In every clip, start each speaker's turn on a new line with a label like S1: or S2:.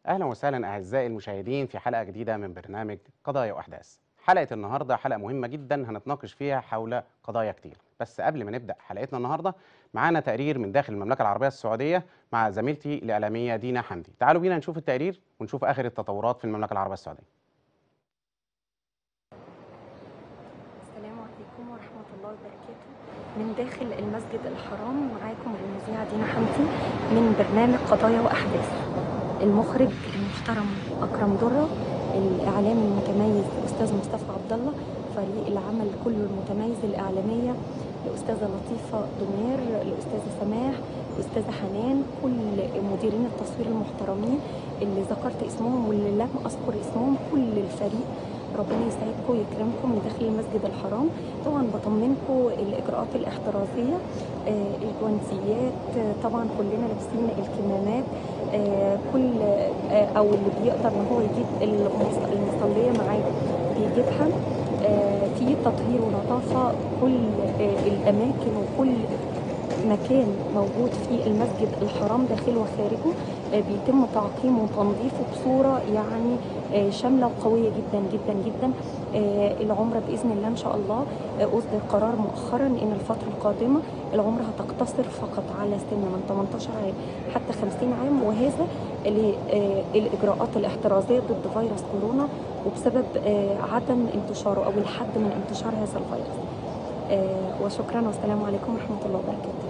S1: اهلا وسهلا اعزائي المشاهدين في حلقه جديده من برنامج قضايا واحداث حلقه النهارده حلقه مهمه جدا هنتناقش فيها حول قضايا كتير بس قبل ما نبدا حلقتنا النهارده معانا تقرير من داخل المملكه العربيه السعوديه مع زميلتي الاعلاميه دينا حمدي تعالوا بينا نشوف التقرير ونشوف اخر التطورات في المملكه العربيه السعوديه
S2: السلام عليكم ورحمة الله وبركاته من داخل المسجد الحرام معاكم المذيعة دينا حمدي من برنامج قضايا وأحداث المخرج المحترم أكرم درة الإعلامي المتميز الأستاذ مصطفى عبد الله فريق العمل كله المتميز الإعلامية الأستاذة لطيفة دمير الأستاذة سماح الأستاذة حنان كل مديرين التصوير المحترمين اللي ذكرت اسمهم واللي لم أذكر اسمهم كل الفريق ربنا يسعدكم ويكرمكم من داخل المسجد الحرام طبعا بطمنكم الاجراءات الاحترازيه آه، الجوانتيات آه، طبعا كلنا لابسين الكمامات آه، كل آه، او اللي بيقدر ان هو يجيب المص- المصليه معاه بيجيبها آه، في تطهير ونظافه كل آه، الاماكن وكل مكان موجود في المسجد الحرام داخله وخارجه آه، بيتم تعقيمه وتنظيفه بصوره يعني آه، شامله وقويه جدا جدا جدا آه، العمره باذن الله ان شاء الله آه، اصدر قرار مؤخرا ان الفتره القادمه العمره هتقتصر فقط على سن من 18 عام حتى 50 عام وهذا للاجراءات الاحترازيه ضد فيروس كورونا وبسبب آه، عدم انتشاره او الحد من انتشار هذا الفيروس آه، وشكرا والسلام عليكم ورحمه الله وبركاته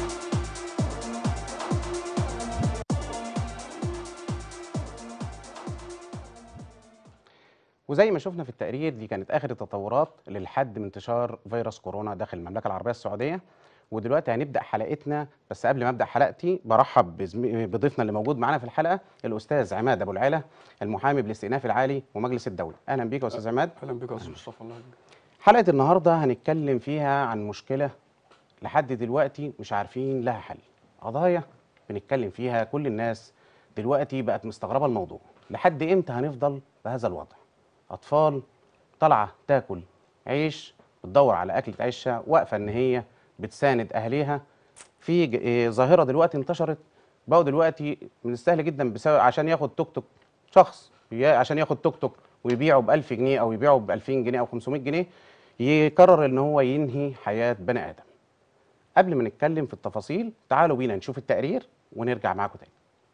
S1: وزي ما شفنا في التقرير دي كانت اخر التطورات للحد من انتشار فيروس كورونا داخل المملكه العربيه السعوديه ودلوقتي هنبدا حلقتنا بس قبل ما ابدا حلقتي برحب بزمي- بضيفنا اللي موجود معانا في الحلقه الاستاذ عماد ابو العلا المحامي بالاستئناف العالي ومجلس الدوله اهلا بيك يا استاذ عماد
S3: اهلا بك يا استاذ مصطفى الله يهديك.
S1: حلقه النهارده هنتكلم فيها عن مشكله لحد دلوقتي مش عارفين لها حل قضايا بنتكلم فيها كل الناس دلوقتي بقت مستغربه الموضوع لحد امتى هنفضل بهذا الوضع اطفال طالعه تاكل عيش بتدور على اكله عيشها واقفه ان هي بتساند اهليها في ج- إيه ظاهره دلوقتي انتشرت بقوا دلوقتي من السهل جدا بسبب عشان ياخد توك توك شخص يا- عشان ياخد توك توك ويبيعه ب 1000 جنيه او يبيعه ب 2000 جنيه او 500 جنيه يقرر ان هو ينهي حياه بني ادم قبل ما نتكلم في التفاصيل تعالوا بينا نشوف التقرير ونرجع معاكم تاني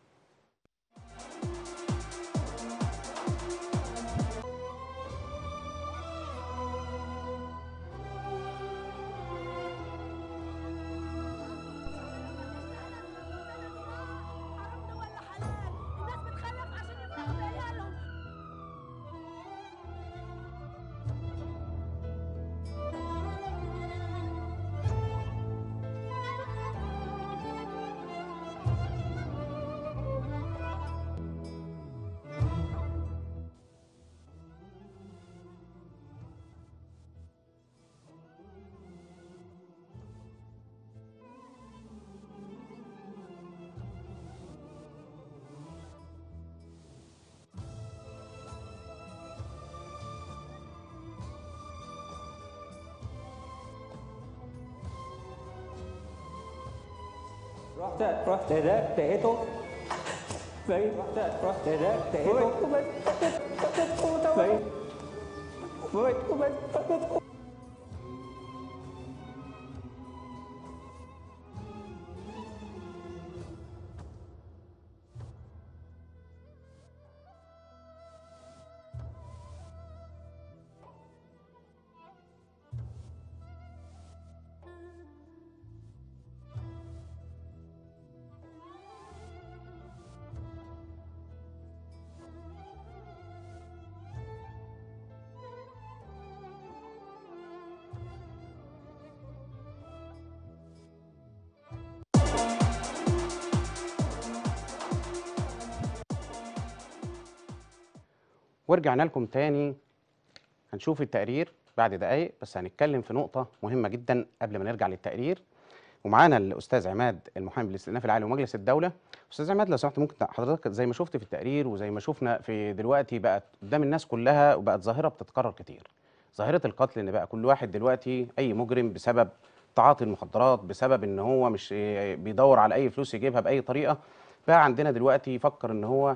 S4: حرام ولا حلال الناس بتخلف عشان يفرحوا بعيالهم
S5: رحت رحت هناك لقيته فاهم رحت رحت هناك لقيته فاهم فاهم
S1: ورجعنا لكم تاني هنشوف التقرير بعد دقايق بس هنتكلم في نقطة مهمة جدا قبل ما نرجع للتقرير ومعانا الأستاذ عماد المحامي بالاستئناف العالي ومجلس الدولة أستاذ عماد لو سمحت ممكن حضرتك زي ما شفت في التقرير وزي ما شفنا في دلوقتي بقت قدام الناس كلها وبقت ظاهرة بتتكرر كتير ظاهرة القتل إن بقى كل واحد دلوقتي أي مجرم بسبب تعاطي المخدرات بسبب إن هو مش بيدور على أي فلوس يجيبها بأي طريقة بقى عندنا دلوقتي يفكر إن هو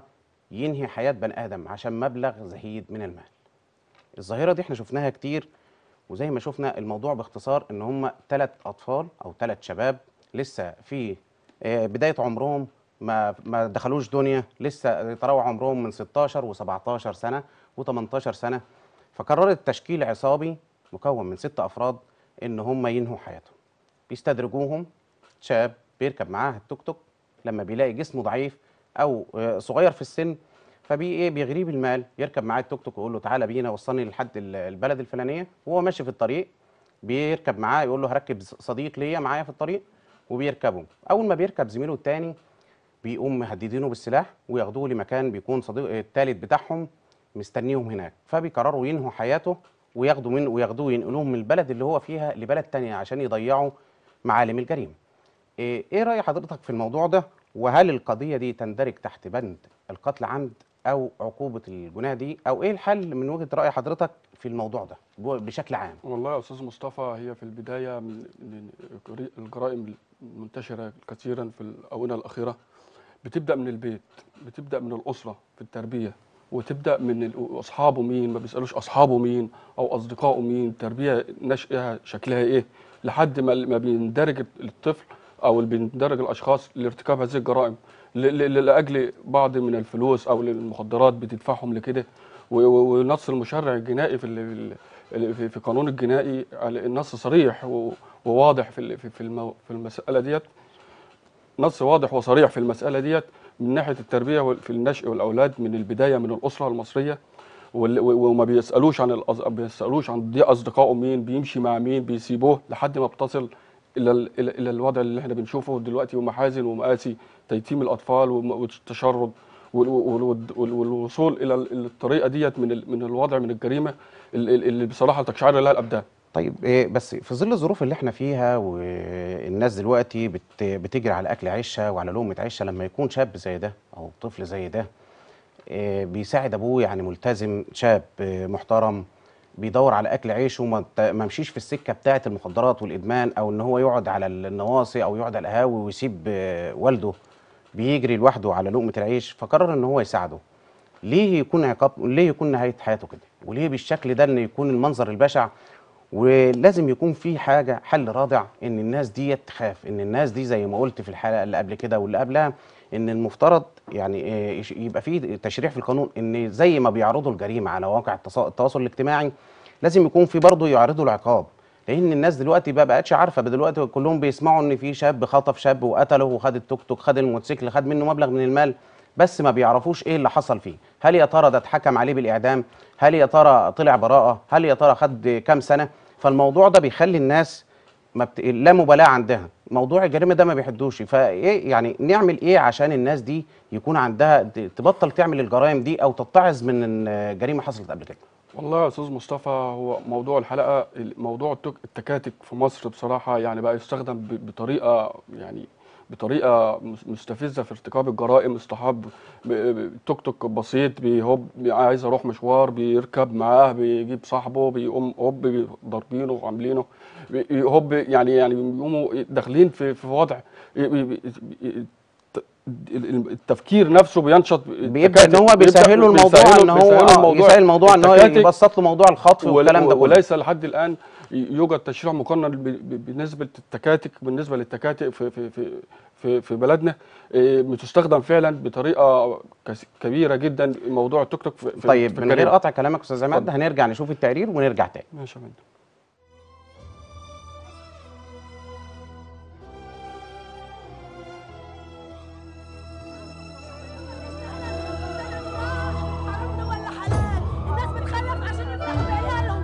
S1: ينهي حياه بني ادم عشان مبلغ زهيد من المال الظاهره دي احنا شفناها كتير وزي ما شفنا الموضوع باختصار ان هم ثلاث اطفال او ثلاث شباب لسه في آه، بدايه عمرهم ما ما دخلوش دنيا لسه تراوح عمرهم من 16 و17 سنه و18 سنه فقررت تشكيل عصابي مكون من ست افراد ان هم ينهوا حياتهم بيستدرجوهم شاب بيركب معاه التوك توك لما بيلاقي جسمه ضعيف او آه، صغير في السن فبي ايه بيغريه بالمال يركب معاه التوك توك ويقول له تعالى بينا وصلني لحد ال- البلد الفلانيه وهو ماشي في الطريق بيركب معاه يقول له هركب صديق ليا معايا في الطريق وبيركبوا اول ما بيركب زميله التاني بيقوم مهددينه بالسلاح وياخدوه لمكان بيكون صديق التالت بتاعهم مستنيهم هناك فبيقرروا ينهوا حياته وياخدوا من وياخدوه ينقلوهم من البلد اللي هو فيها لبلد تانية عشان يضيعوا معالم الجريمه ايه إيه راي حضرتك في الموضوع ده وهل القضيه دي تندرج تحت بند القتل عمد او عقوبه الجناه دي او ايه الحل من وجهه راي حضرتك في الموضوع ده ب- بشكل عام
S3: والله يا استاذ مصطفى هي في البدايه من من الجري- الجرائم المنتشره كثيرا في الاونه الاخيره بتبدا من البيت بتبدا من الاسره في التربيه وتبدا من ال- اصحابه مين ما بيسالوش اصحابه مين او اصدقائه مين التربيه نشأها شكلها ايه لحد ما ما بيندرج الطفل او اللي بيندرج الاشخاص لارتكاب هذه الجرائم ل- ل- لاجل بعض من الفلوس او المخدرات بتدفعهم لكده و- و- ونص المشرع الجنائي في ال- ال- في- في قانون الجنائي على- النص صريح و- وواضح في ال- في في المو- في المساله ديت نص واضح وصريح في المساله ديت من ناحيه التربيه وال- في النشء والاولاد من البدايه من الاسره المصريه وال- و- وما بيسالوش عن الأص... بيسالوش عن دي اصدقائه مين بيمشي مع مين بيسيبوه لحد ما بتصل الى ال... الى إلى الوضع اللي احنا بنشوفه دلوقتي ومحازن ومآسي تيتيم الاطفال وم- والتشرد وال- وال- وال- وال- والوصول الى ال- الطريقه ديت من ال... من الوضع من الجريمه ال- ال- اللي بصراحه تقشعر لها الابدان
S1: طيب إيه بس في ظل الظروف اللي احنا فيها والناس دلوقتي بت بتجري على اكل عيشها وعلى لقمه عيشها لما يكون شاب زي ده او طفل زي ده إيه بيساعد ابوه يعني ملتزم شاب إيه محترم بيدور على اكل عيشه وما ت- ما مشيش في السكه بتاعه المخدرات والادمان او ان هو يقعد على النواصي او يقعد على القهاوي ويسيب آه، والده بيجري لوحده على لقمه العيش فقرر ان هو يساعده ليه يكون عقاب ليه يكون نهايه حياته كده وليه بالشكل ده ان يكون المنظر البشع ولازم يكون في حاجه حل رادع ان الناس دي تخاف ان الناس دي زي ما قلت في الحلقه اللي قبل كده واللي قبلها ان المفترض يعني آه، يش- يبقى في تشريع في القانون ان زي ما بيعرضوا الجريمه على مواقع التص- التواصل الاجتماعي لازم يكون في برضه يعرضوا العقاب لان الناس دلوقتي بقى بقتش عارفه دلوقتي كلهم بيسمعوا ان في شاب خطف شاب وقتله وخد التوك توك خد الموتوسيكل خد منه مبلغ من المال بس ما بيعرفوش ايه اللي حصل فيه هل يا ترى ده اتحكم عليه بالاعدام هل يا ترى طلع براءه هل يا ترى خد كام سنه فالموضوع ده بيخلي الناس ما بت... لا مبالاه عندها موضوع الجريمه ده ما بيحدوش فايه يعني نعمل ايه عشان الناس دي يكون عندها ت- تبطل تعمل الجرائم دي او تتعظ من إن جريمه حصلت قبل كده
S3: والله يا استاذ مصطفى هو موضوع الحلقه موضوع التك- التكاتك في مصر بصراحه يعني بقى يستخدم ب- بطريقه يعني بطريقه مس- مستفزه في ارتكاب الجرائم اصطحاب ب- ب- توك توك بسيط بيهوب عايز اروح مشوار بيركب معاه بيجيب صاحبه بيقوم هوب ضاربينه وعاملينه بي- هوب يعني يعني بيقوموا داخلين في في وضع ي- ي- ي- ال- التفكير نفسه بينشط
S1: بيبدا ان
S3: التكاتك
S1: هو
S3: بيبدأ
S1: بيسهل له الموضوع
S3: بيسهلوا-
S1: ان هو
S3: بيسهلوا
S1: آه،
S3: الموضوع
S1: يسهل الموضوع ان هو
S3: التكاتك
S1: يبسط له موضوع الخطف
S3: ول-
S1: والكلام ده كله
S3: وليس لحد الان يوجد تشريع مقنن ب- ب- بالنسبه للتكاتك بالنسبه للتكاتك في في في في, في بلدنا إيه، بتستخدم فعلا بطريقه كس- كبيره جدا موضوع التوك توك في في-
S1: طيب
S3: في
S1: من غير
S3: الجريمة.
S1: قطع كلامك استاذ عماد
S3: اتفضل.
S1: هنرجع نشوف التقرير ونرجع تاني
S3: ماشي يا فندم
S4: حرام ولا حلال الناس بتخلف عشان يفرحوا بعيالهم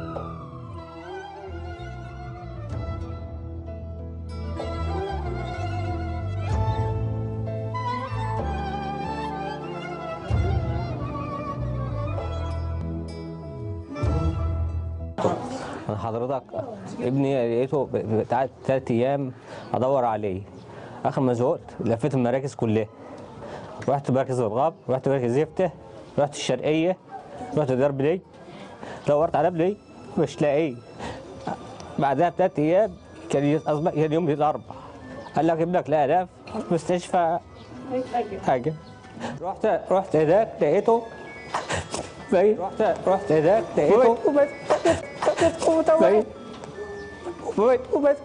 S5: أنا حضرتك ابني لقيته ب- ب- قعدت تلات ايام ادور عليه اخر ما زهقت لفيت المراكز كلها رحت مركز الغاب رحت مركز زفته رحت الشرقيه رحت درب لي دورت على ابني مش لاقيه بعدها بتلات ايام كان ي- اصبح كان يوم الاربع قال لك ابنك لا الاف مستشفى حاجه رحت رحت هناك لقيته ميت رحت رحت هناك لقيته ميت ميت ميت وبس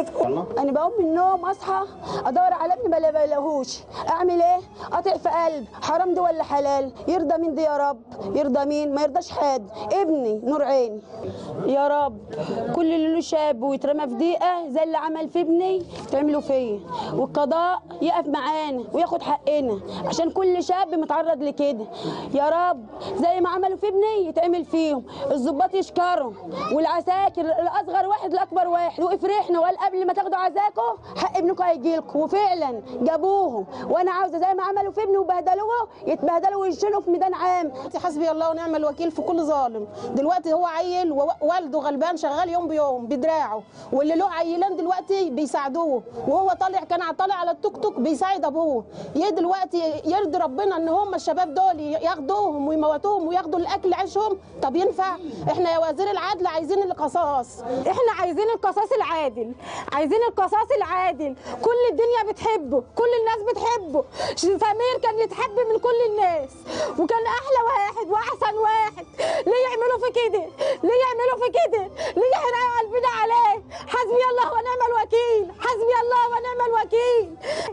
S6: انا بقوم من النوم اصحى ادور على ابني ما بلاقيهوش اعمل ايه قاطع في قلب حرام دي ولا حلال يرضى مين دي يا رب يرضى مين ما يرضاش حد ابني نور عيني يا رب كل اللي له شاب ويترمى في دقيقه زي اللي عمل في ابني تعملوا فيا والقضاء يقف معانا وياخد حقنا عشان كل شاب متعرض لكده يا رب زي ما عملوا في ابني يتعمل فيهم الضباط يشكروا والعساكر الاصغر واحد لاكبر واحد وقف ريحنا وقال قبل ما تاخدوا عزاكم حق ابنكم هيجي لكم وفعلا جابوهم وانا عاوزه زي ما عملوا في ابني وبهدلوه يتبهدلوا وينشنوا في ميدان عام
S7: حسبي الله ونعم الوكيل في كل ظالم دلوقتي هو عيل ووالده غلبان شغال يوم بيوم بدراعه واللي له عيلان دلوقتي بيساعدوه وهو طالع كان طالع على التوك توك بيساعد ابوه يه دلوقتي يرضي ربنا ان هم الشباب دول ياخدوهم ويموتوهم وياخدوا الاكل عيشهم طب ينفع احنا يا وزير العدل عايزين القصاص
S8: احنا عايزين القصاص العادل عايزين القصاص العادل كل الدنيا بتحبه كل الناس بتحبه سمير كان يتحب من كل الناس وكان احلى واحد واحسن واحد ليه يعملوا في كده ليه يعملوا في كده ليه يحرقوا قلبنا عليه حسبي الله ونعم الوكيل حسبي الله ونعم الوكيل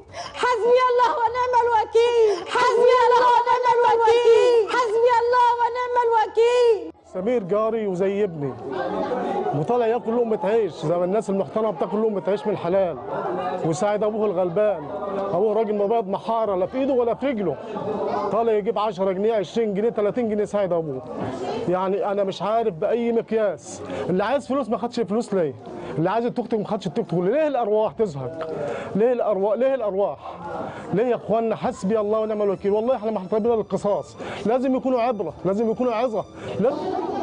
S8: حسبي الله ونعم الوكيل حسبي الله ونعم الوكيل حسبي الله ونعم الوكيل
S9: سمير جاري وزي ابني وطالع ياكل لقمة عيش زي ما الناس المحترمة بتاكل لقمة عيش من الحلال ويساعد ابوه الغلبان ابوه راجل مبيض محارة لا في ايده ولا في رجله طالع يجيب 10 جنيه 20 جنيه 30 جنيه يساعد ابوه يعني انا مش عارف باي مقياس اللي عايز فلوس ما خدش فلوس ليه اللي عايز التوك توك ما خدش التوك توك ليه الارواح تزهق ليه الارواح ليه الارواح ليه يا اخوانا حسبي الله ونعم الوكيل والله احنا محتاجين للقصاص لازم يكونوا عبره لازم يكونوا عظه لازم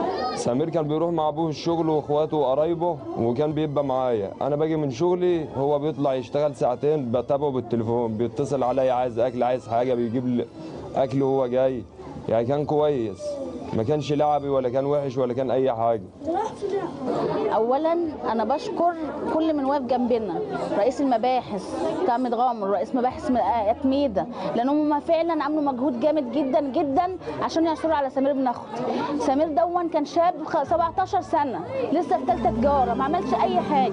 S10: سمير كان بيروح مع ابوه الشغل واخواته وقرايبه وكان بيبقى معايا انا باجي من شغلي هو بيطلع يشتغل ساعتين بتابعه بالتليفون بيتصل عليا عايز اكل عايز حاجه بيجيب لي اكل وهو جاي يعني كان كويس ما كانش لعبي ولا كان وحش ولا كان اي حاجه
S11: اولا انا بشكر كل من واقف جنبنا رئيس المباحث بتاع متغامر رئيس مباحث اتميده لان هم فعلا عملوا مجهود جامد جدا جدا عشان يعثروا على سمير بن اختي سمير دون كان شاب 17 سنه لسه في ثالثه تجاره ما عملش اي حاجه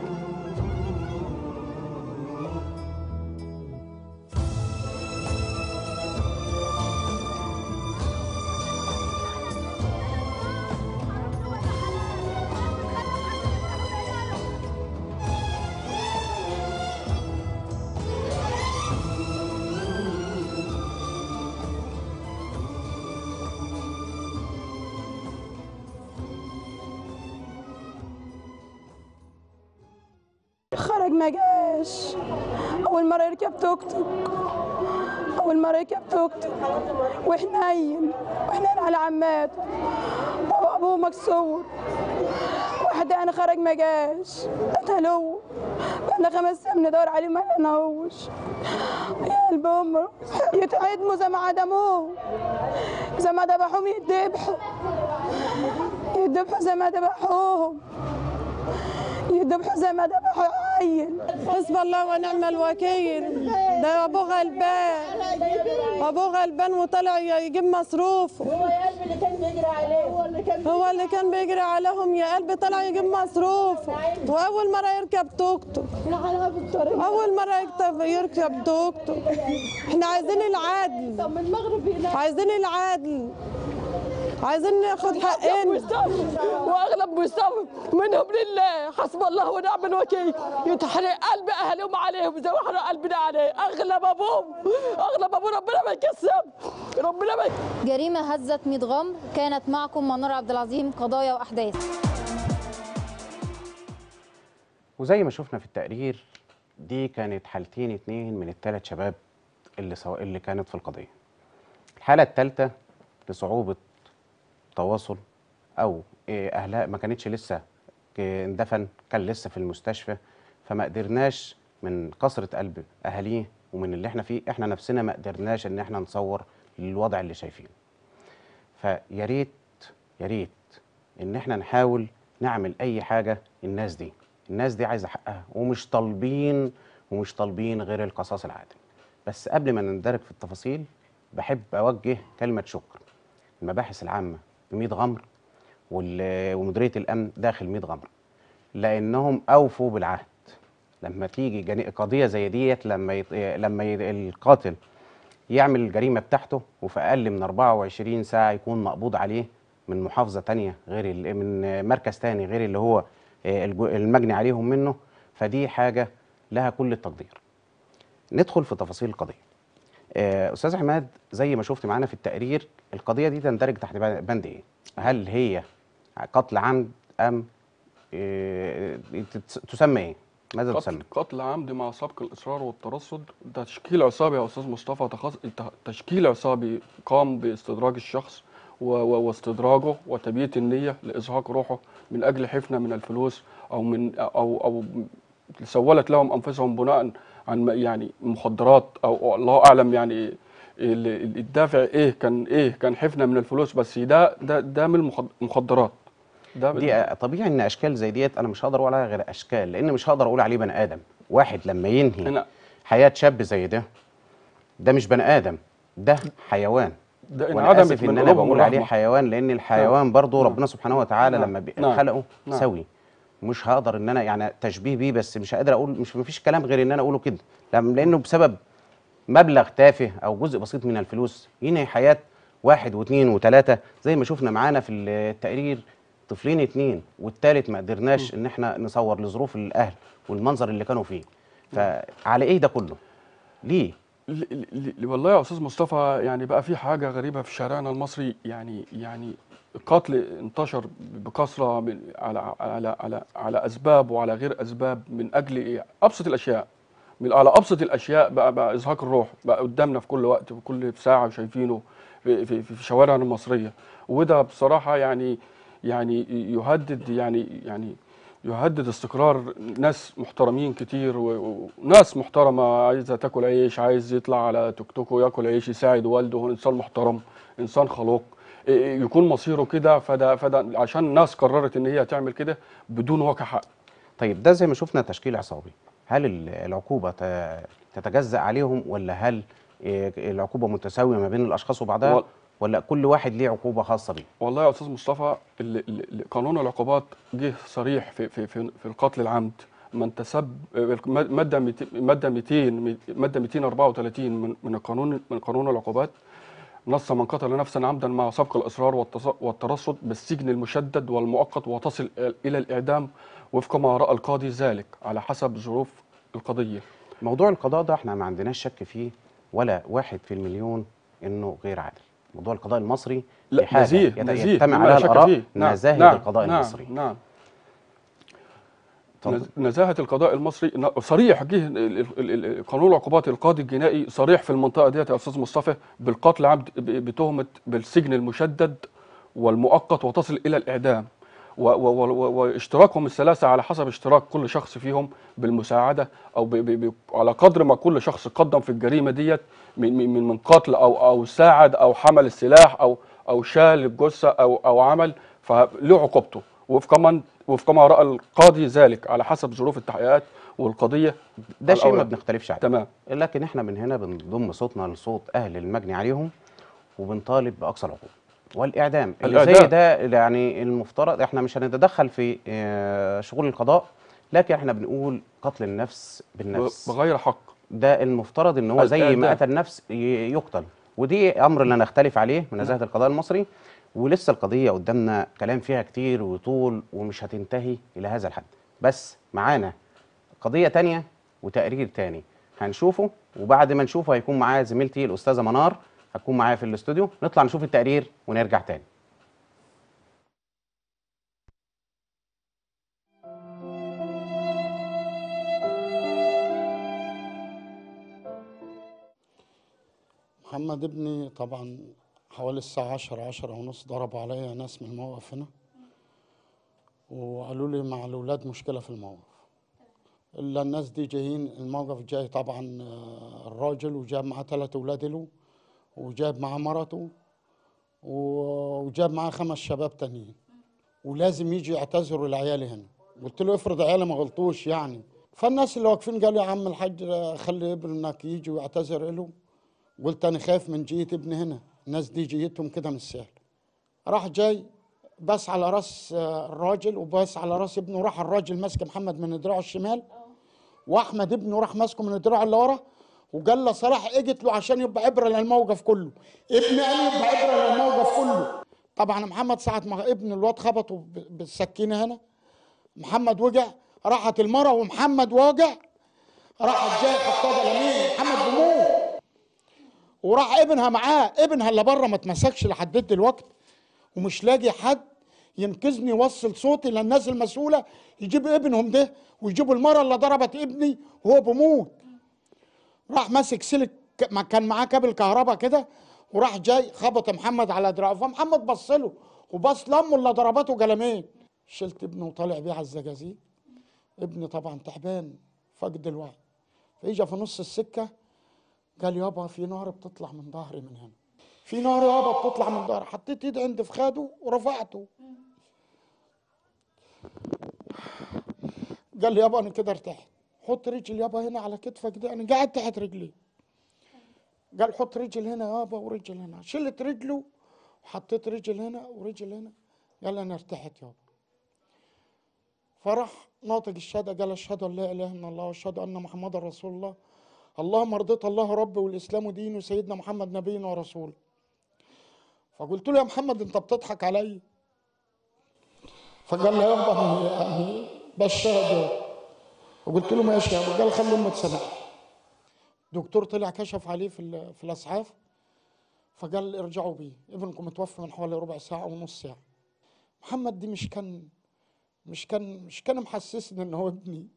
S6: خرج ما جاش اول مره يركب توك توك اول مره يركب توك توك وحنين وحنين على عماته وابوه مكسور واحد انا خرج ما جاش قتلوه بقالنا خمس ايام ندور عليه ما لقيناهوش يا قلب امه يتعدموا زي ما عدموه زي ما ذبحوهم يتذبحوا يتذبحوا زي ما ذبحوهم يذبحوا زي ما ذبحوا عيل
S7: حسب الله ونعم الوكيل ده ابوه غلبان ابوه غلبان وطلع يجيب مصروف هو اللي كان بيجري عليهم هو اللي كان بيجري عليهم يا قلبي طلع يجيب مصروف واول مره يركب توك توك اول مره يكتب يركب توك توك احنا عايزين العدل عايزين العدل عايزين ناخد حقنا
S8: واغلب مستوى منهم لله حسب الله ونعم الوكيل يتحرق قلب اهلهم عليهم زي ما حرق قلبنا عليه اغلب ابوهم اغلب ابوه ربنا ما يكسب ربنا ما
S12: جريمه هزت ميت غمر كانت معكم منور عبد العظيم قضايا واحداث
S1: وزي ما شفنا في التقرير دي كانت حالتين اتنين من الثلاث شباب اللي سواء اللي كانت في القضيه الحاله الثالثه لصعوبه تواصل او إيه اهلها ما كانتش لسه ك- اندفن كان لسه في المستشفى فما قدرناش من كثره قلب اهاليه ومن اللي احنا فيه احنا نفسنا ما قدرناش ان احنا نصور الوضع اللي شايفينه فيا ريت يا ريت ان احنا نحاول نعمل اي حاجه الناس دي الناس دي عايزه حقها ومش طالبين ومش طالبين غير القصاص العادل بس قبل ما نندرج في التفاصيل بحب اوجه كلمه شكر المباحث العامه بميت غمر وال- ومديريه الامن داخل ميت غمر لانهم اوفوا بالعهد لما تيجي جني- قضيه زي ديت لما يط... لما ي... القاتل يعمل الجريمه بتاعته وفي اقل من 24 ساعه يكون مقبوض عليه من محافظه تانية غير ال... من مركز تاني غير اللي هو آه، الج- المجني عليهم منه فدي حاجه لها كل التقدير ندخل في تفاصيل القضيه آه، استاذ عماد زي ما شفت معانا في التقرير القضيه دي تندرج تحت بند ايه هل هي قتل عمد ام آه، تتس- تسمى ايه ماذا تسمى
S3: قتل, قتل عمد مع سبق الاصرار والترصد ده تشكيل عصابي يا استاذ مصطفى تخص... ت- تشكيل عصابي قام باستدراج الشخص و... و... واستدراجه وتبييت النيه لازهاق روحه من اجل حفنه من الفلوس او من او او سولت لهم انفسهم بناء عن ما- يعني مخدرات او أو الله اعلم يعني ال- ال- الدافع ايه كان ايه كان حفنه من الفلوس بس ده ده ده من المخد- المخدرات ده
S1: دي طبيعي ان اشكال زي ديت انا مش هقدر اقول عليها غير اشكال لان مش هقدر اقول عليه بني ادم واحد لما ينهي
S3: هنا
S1: حياه شاب زي ده ده مش بني ادم ده حيوان
S3: ده
S1: وانا
S3: انعدمت
S1: اسف
S3: من
S1: ان انا
S3: قلوبهم
S1: بقول عليه
S3: الرحمة.
S1: حيوان لان الحيوان برضه
S3: نعم.
S1: ربنا سبحانه وتعالى
S3: نعم.
S1: لما بي-
S3: نعم.
S1: خلقه
S3: نعم.
S1: سوي مش هقدر ان انا يعني تشبيه بيه بس مش قادر اقول مش مفيش كلام غير ان انا اقوله كده لم- لانه بسبب مبلغ تافه او جزء بسيط من الفلوس ينهي حياه واحد واثنين وثلاثه زي ما شفنا معانا في التقرير طفلين اتنين والتالت ما قدرناش ان احنا نصور لظروف الاهل والمنظر اللي كانوا فيه فعلى ايه ده كله ليه
S3: ل- ل- ل- والله يا استاذ مصطفى يعني بقى في حاجه غريبه في شارعنا المصري يعني يعني القتل انتشر بكثره من على على على على اسباب وعلى غير اسباب من اجل ايه ابسط الاشياء من على ابسط الاشياء بقى بقى ازهاق الروح بقى قدامنا في كل وقت في كل ساعه شايفينه في في, في شوارعنا المصريه وده بصراحه يعني يعني يهدد يعني يعني يهدد استقرار ناس محترمين كتير و- و- وناس محترمة عايزة تاكل عيش عايز يطلع على توك توك وياكل عيش يساعد والده هو إنسان محترم إنسان خلوق إيه- إيه يكون مصيره كده فده فده عشان الناس قررت إن هي تعمل كده بدون وجه حق
S1: طيب ده زي ما شفنا تشكيل عصابي هل ال- العقوبه ت- تتجزأ عليهم ولا هل إيه، العقوبه متساويه ما بين الاشخاص وبعضها
S3: وال-
S1: ولا كل واحد ليه عقوبه خاصه بيه
S3: والله يا استاذ مصطفى ال- ال- ال- قانون العقوبات جه صريح في في في, في القتل العمد من تسب ماده 200 ماده 200 ماده 234 من من القانون من قانون العقوبات نص من قتل نفسا عمدا مع سبق الاصرار والتص- والترصد بالسجن المشدد والمؤقت وتصل الى الاعدام وفق ما راى القاضي ذلك على حسب ظروف القضيه
S1: موضوع القضاء ده احنا ما عندناش شك فيه ولا واحد في المليون انه غير عادل موضوع القضاء المصري
S3: لا
S1: دي حاجة
S3: نزيه
S1: يت-
S3: نزيه
S1: يجتمع
S3: مما
S1: عليها
S3: لا شك
S1: الاراء
S3: فيه. نعم
S1: نزاهه
S3: نعم
S1: القضاء
S3: نعم
S1: المصري
S3: نعم
S1: اتفضل.
S3: نز- نزاهة القضاء المصري ن- صريح جه ال- ال- ال- ال- قانون العقوبات القاضي الجنائي صريح في المنطقة ديت يا أستاذ مصطفى بالقتل عمد ب- بتهمة بالسجن المشدد والمؤقت وتصل إلى الإعدام و- و- و- واشتراكهم الثلاثة على حسب اشتراك كل شخص فيهم بالمساعدة أو ب ب ب على قدر ما كل شخص قدم في الجريمة ديت من من من من قتل أو أو ساعد أو حمل السلاح أو أو شال الجثة أو أو عمل فله عقوبته وفق من وفق ما رأى القاضي ذلك على حسب ظروف التحقيقات والقضية
S1: ده شيء ما
S3: الأوراق.
S1: بنختلفش عليه
S3: تمام
S1: لكن احنا من هنا بنضم صوتنا لصوت اهل المجني عليهم وبنطالب باقصى العقوبه والاعدام اللي زي
S3: الإعدام.
S1: ده يعني المفترض احنا مش هنتدخل في آه، شغل القضاء لكن احنا بنقول قتل النفس بالنفس
S3: بغير حق
S1: ده المفترض ان هو زي ما
S3: الإعدام.
S1: قتل نفس ي- يقتل ودي امر لا نختلف عليه من نزاهه القضاء المصري ولسه القضيه قدامنا كلام فيها كتير وطول ومش هتنتهي الى هذا الحد بس معانا قضيه تانية وتقرير تاني هنشوفه وبعد ما نشوفه هيكون معايا زميلتي الاستاذه منار هتكون معايا في الاستوديو نطلع نشوف التقرير ونرجع تاني
S13: محمد ابني طبعا حوالي الساعة عشرة عشرة ونص ضربوا عليا ناس من الموقف هنا وقالوا لي مع الأولاد مشكلة في الموقف إلا الناس دي جايين الموقف جاي طبعا آه، الراجل وجاب معاه ثلاث أولاد له وجاب معاه مرته و- وجاب معاه خمس شباب تانيين ولازم يجي يعتذروا لعيالي هنا قلت له افرض عيالي ما غلطوش يعني فالناس اللي واقفين قالوا يا عم الحاج خلي ابنك يجي ويعتذر له قلت انا خايف من جية ابني هنا الناس دي جيتهم كده مش سهل راح جاي بس على راس آه، الراجل وبس على راس ابنه راح الراجل ماسك محمد من دراعه الشمال واحمد ابنه راح ماسكه من دراعه اللي ورا وقال له صلاح اجت له عشان يبقى عبره للموقف كله ابني قال يبقى عبره للموقف كله طبعا محمد ساعه ما ابن الواد خبطه ب- بالسكينه هنا محمد وقع راحت المره ومحمد واقع راحت جاي حطها باليمين محمد بموت وراح ابنها معاه ابنها اللي بره ما اتمسكش لحد دلوقتي ومش لاقي حد ينقذني يوصل صوتي للناس المسؤوله يجيب ابنهم ده ويجيبوا المره اللي ضربت ابني وهو بموت راح ماسك سلك ما كان معاه كابل كهرباء كده وراح جاي خبط محمد على دراعه فمحمد بص له وبص لامه اللي ضربته قلمين شلت ابنه وطالع بيه على الزجاجيج ابني طبعا تعبان فقد الوعي فاجى في نص السكه قال يابا في نار بتطلع من ظهري من هنا في نار يابا بتطلع من ظهري حطيت ايدي عند فخاده ورفعته قال لي يابا انا كده ارتحت حط رجل يابا هنا على كتفك ده انا قاعد تحت رجلي قال حط رجل هنا يابا ورجل هنا شلت رجله وحطيت رجل هنا ورجل هنا قال انا ارتحت يابا فراح ناطق الشهاده قال اشهد ان لا اله الا الله واشهد ان محمدا رسول الله اللهم رضيت الله رب والاسلام دين وسيدنا محمد نبينا ورسوله فقلت له يا محمد انت بتضحك علي فقال لي يابا يعني بشهد وقلت له ماشي يا ابو قال خلي امه تسامحني دكتور طلع كشف عليه في ال- في الاسعاف فقال ارجعوا بيه ابنكم متوفى من حوالي ربع ساعه او نص ساعه محمد دي مش كان مش كان مش كان محسسني ان هو ابني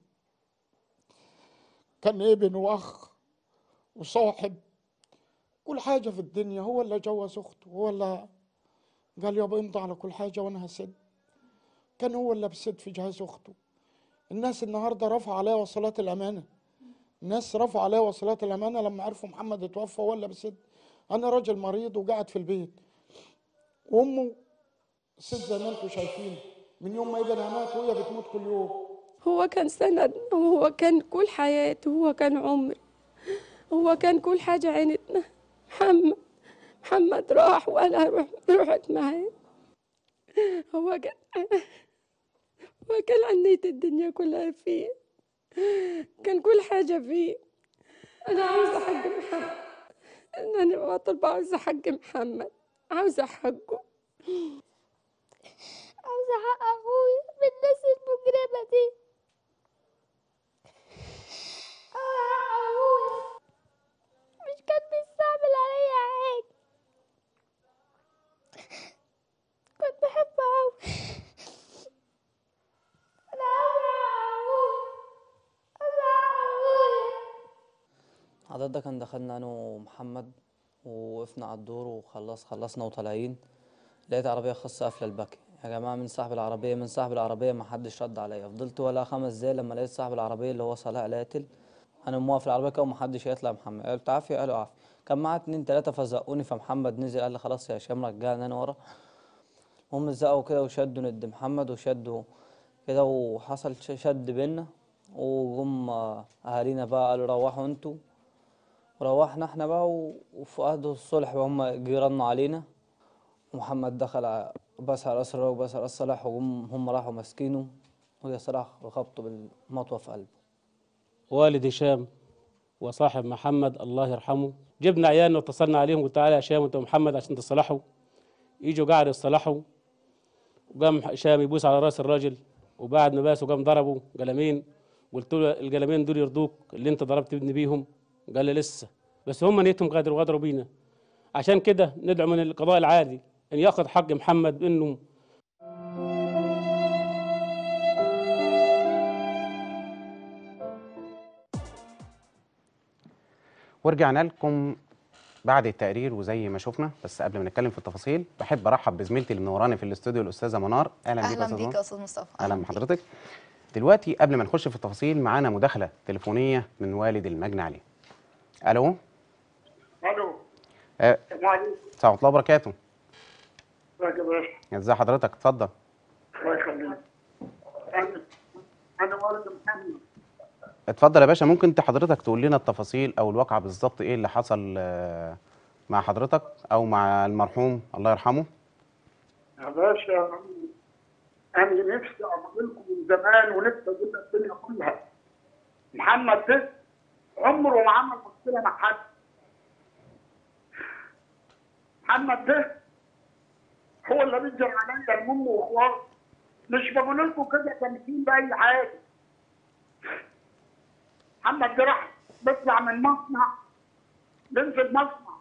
S13: كان ابن واخ وصاحب كل حاجه في الدنيا هو اللي جوز اخته هو اللي قال يابا امضي على كل حاجه وانا هسد كان هو اللي بسد في جهاز اخته الناس النهارده رفعوا عليها وصلات الامانه الناس رفعوا عليها وصلات الامانه لما عرفوا محمد اتوفى هو اللي بسد انا راجل مريض وقاعد في البيت وامه ست زي ما انتم شايفين من يوم ما ابنها مات وهي بتموت كل يوم
S14: هو كان سند وهو كان كل حياتي هو كان عمري هو كان كل حاجة عينتنا محمد محمد راح وأنا رحت رحت معاه هو كان هو كان عنيت الدنيا كلها فيه كان كل حاجة فيه أنا عاوزة حق محمد أنا بطلب عاوزة حق محمد عاوزة حقه
S15: عاوزة حق أخويا من الناس المجرمة دي عاوزة حق أخويا مش كان بيستعمل عليا حاجة كنت بحبه أوي أنا عاوزة حق أخويا عاوزة حق أخويا
S16: حضرتك كان دخلنا انا ومحمد ووقفنا على الدور وخلص خلصنا وطالعين لقيت عربية خاصة قافلة الباكي يا جماعة من صاحب العربية من صاحب العربية ما حدش رد عليا فضلت ولا خمس دقايق لما لقيت صاحب العربية اللي هو صلاح القاتل انا موقف العربية كده ومحدش هيطلع محمد قلت عافية قالوا عافية كان معاه اتنين تلاتة فزقوني فمحمد نزل قال لي خلاص يا هشام رجعني انا ورا هم زقوا كده وشدوا ند محمد وشدوا كده وحصل ش- شد بينا وجم اهالينا بقى قالوا روحوا انتوا روحنا احنا بقى و- وفي عهد الصلح بقى هم جيراننا علينا ومحمد دخل ع- بس على راس الراجل وبس على راس صلاح وهم هم راحوا ماسكينه وهي صلاح خبطه بالمطوه في قلبه
S17: والد هشام وصاحب محمد الله يرحمه جبنا عيالنا واتصلنا عليهم قلت تعالى يا هشام وانت ومحمد عشان تصلحوا يجوا قاعد يصلحوا وقام هشام يبوس على راس الراجل وبعد ما باسه قام ضربه قلمين قلت له القلمين دول يرضوك اللي انت ضربت ابني بيهم قال لي لسه بس هم نيتهم قادر وغدروا بينا عشان كده ندعو من القضاء العادي ان ياخذ حق محمد بانه
S1: ورجعنا لكم بعد التقرير وزي ما شفنا بس قبل ما نتكلم في التفاصيل بحب ارحب بزميلتي اللي منوراني في الاستوديو الاستاذه منار اهلا بيك يا
S18: اهلا
S1: استاذه
S18: بيك
S1: منار
S18: يا استاذ مصطفى
S1: اهلا بحضرتك دلوقتي قبل ما نخش في التفاصيل معانا مداخله تليفونيه من والد المجني عليه الو
S19: الو
S1: آه،
S19: السلام عليكم
S1: السلام ورحمه الله وبركاته
S19: ازيك يا باشا
S1: ازي حضرتك اتفضل
S19: الله يخليك انا انا والد محمد
S1: اتفضل يا باشا ممكن انت حضرتك تقول لنا التفاصيل او الواقعه بالظبط ايه اللي حصل آه، مع حضرتك او مع المرحوم الله يرحمه
S19: يا باشا انا نفسي اقول لكم من زمان ونفسي اقول الدنيا كلها محمد ده عمره ما عمل مشكله مع حد محمد ده هو اللي بيجر عليا المهم واخواتي مش بقول لكم كده تمثيل باي حاجه محمد ده راح بيطلع من مصنع بينزل مصنع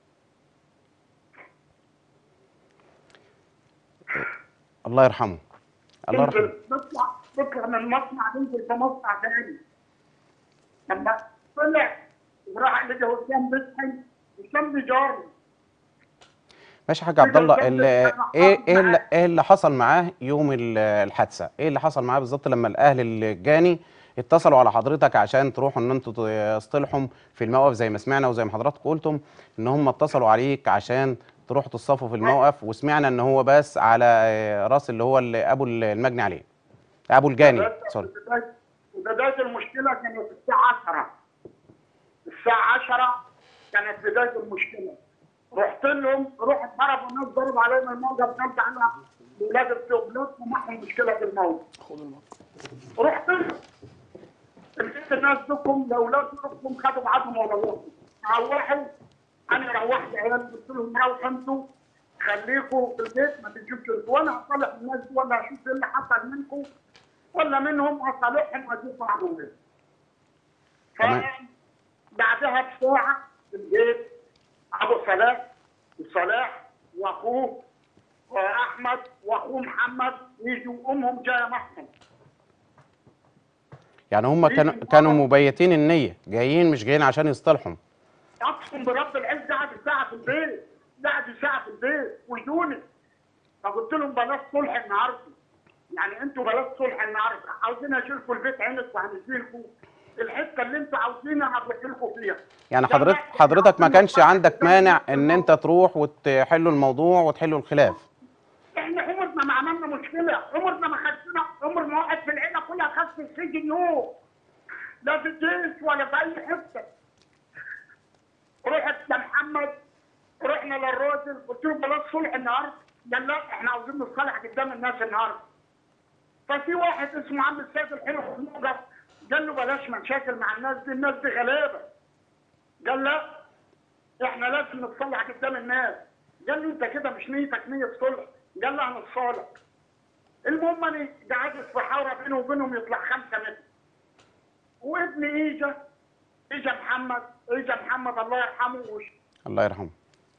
S1: الله يرحمه الله يرحمه
S19: ينزل بيطلع بيطلع من مصنع ينزل في مصنع تاني لما طلع وراح لقى قدام بيصحي قدام بيجارني
S1: ماشي يا حاج عبد الله ال- ايه ايه اللي, ايه اللي حصل معاه يوم ال- الحادثه ايه اللي حصل معاه بالظبط لما الاهل الجاني اتصلوا على حضرتك عشان تروحوا ان انتوا تصطلحوا في الموقف زي ما سمعنا وزي ما حضراتكم قلتم ان هم اتصلوا عليك عشان تروحوا تصطفوا في الموقف وسمعنا ان هو بس على آه، راس اللي هو اللي ابو المجني عليه ابو الجاني سوري
S19: بداية بداية المشكلة كانت الساعة 10 الساعة 10 كانت بداية المشكلة رحت لهم رحت ضربوا الناس ضرب علينا الموقف قلت انا ولاد الدبلات ومعهم مشكلة في الموقف رحت لهم لقيت الناس دكم الاولاد دكم خدوا بعضهم وروحوا روحوا انا روحت عيال قلت لهم روحوا انتوا خليكوا في البيت ما تجيبش انتوا وانا هصالح الناس دي ولا اشوف ايه اللي حصل منكم ولا منهم اصالحهم واجيب بعضهم بيت.
S1: تمام
S19: بعدها بساعه في البيت ابو صلاح وصلاح واخوه واحمد واخوه محمد يجوا امهم جايه معهم
S1: يعني هم كانوا كانوا مبيتين النيه جايين مش جايين عشان يصطلحوا
S19: اقسم برب العز قعد ساعه في البيت قعد ساعه في البيت ويدوني فقلت لهم بلاش صلح النهارده يعني انتوا بلاش صلح النهارده عاوزين اشيلكم البيت عينك وهنشيلكم الحته اللي انتوا عاوزينها هروح لكم فيها
S1: يعني حضرتك حضرتك ما كانش عندك مانع ان انت تروح وتحلوا الموضوع وتحلوا الخلاف
S19: احنا عمرنا ما عملنا مشكله عمرنا ما خدنا عمر ما واحد في العيله كلها خد في السجن يوم لا في الجيش ولا في اي حته رحت لمحمد رحنا للراجل قلت له بلاش صلح النهارده قال لا احنا عاوزين نصالح قدام الناس النهارده ففي واحد اسمه عم السيد الحلو في الموقف قال له بلاش مشاكل مع الناس دي الناس دي غلابه قال لا احنا لازم نتصالح قدام الناس قال له انت كده مش نيتك نيه صلح قال له هنتصالح المهم انا قعدت في حاره بينه وبينهم يطلع خمسة متر وابني اجا اجا محمد اجا محمد الله يرحمه وش
S1: الله يرحمه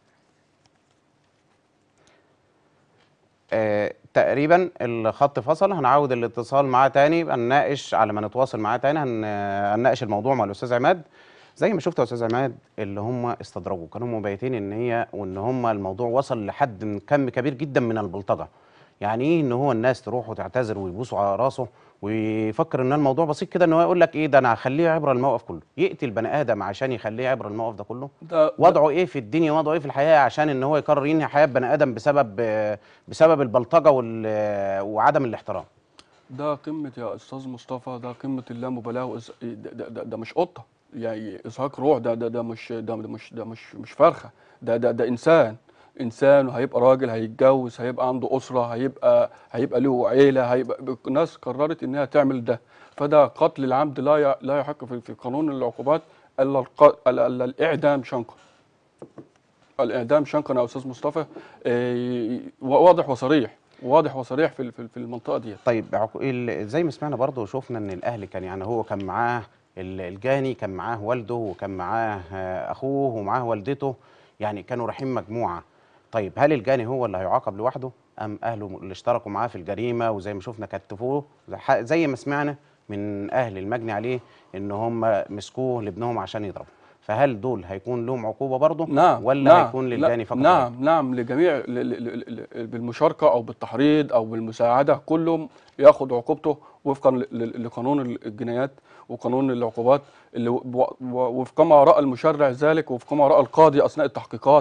S1: آه تقريبا الخط فصل هنعاود الاتصال معاه تاني هنناقش على ما نتواصل معاه تاني هن- هنناقش الموضوع مع الاستاذ عماد زي ما شفت يا استاذ عماد اللي هم استدرجوا كانوا مبيتين ان هي وان هم الموضوع وصل لحد من كم كبير جدا من البلطجه يعني ايه ان هو الناس تروح وتعتذر ويبوسوا على راسه ويفكر ان الموضوع بسيط كده ان هو يقول لك ايه ده انا هخليه عبره الموقف كله يقتل بني ادم عشان يخليه عبره الموقف ده كله
S3: ده
S1: وضعه ايه في الدنيا وضعه ايه في الحياه عشان ان هو يقرر ينهي حياه بني ادم بسبب بسبب البلطجه وال- وعدم الاحترام
S3: ده قمة يا أستاذ مصطفى ده قمة اللامبالاة وإز- ده, ده, ده, ده مش قطة يعني إزهاق روح ده ده ده مش ده, ده مش ده مش مش فرخة ده ده ده إنسان إنسان وهيبقى راجل هيتجوز هيبقى عنده أسرة هيبقى هيبقى له عيلة هيبقى الناس قررت إنها تعمل ده فده قتل العمد لا ي- لا يحق في, في قانون العقوبات إلا الق- إلا إلا الإعدام شنقا الإعدام شنقا يا أستاذ مصطفى إيه، واضح وصريح واضح وصريح في في في المنطقة دي
S1: طيب عقو- ال- زي ما سمعنا برضه وشفنا ان الاهل كان يعني هو كان معاه ال- الجاني كان معاه والده وكان معاه آه، اخوه ومعاه والدته يعني كانوا رايحين مجموعه طيب هل الجاني هو اللي هيعاقب لوحده ام اهله اللي اشتركوا معاه في الجريمه وزي ما شفنا كتفوه زي ح- زي ما سمعنا من اهل المجني عليه ان هم مسكوه لابنهم عشان يضربوا فهل دول هيكون لهم عقوبه برضه
S3: نعم
S1: ولا
S3: نعم
S1: هيكون
S3: لا-
S1: للجاني فقط
S3: نعم نعم لجميع ل- ل- ل- ل- بالمشاركه او بالتحريض او بالمساعده كلهم ياخد عقوبته وفقا ل- ل- لقانون الجنايات وقانون العقوبات اللي و- و- وفق ما راى المشرع ذلك وفق ما راى القاضي اثناء التحقيقات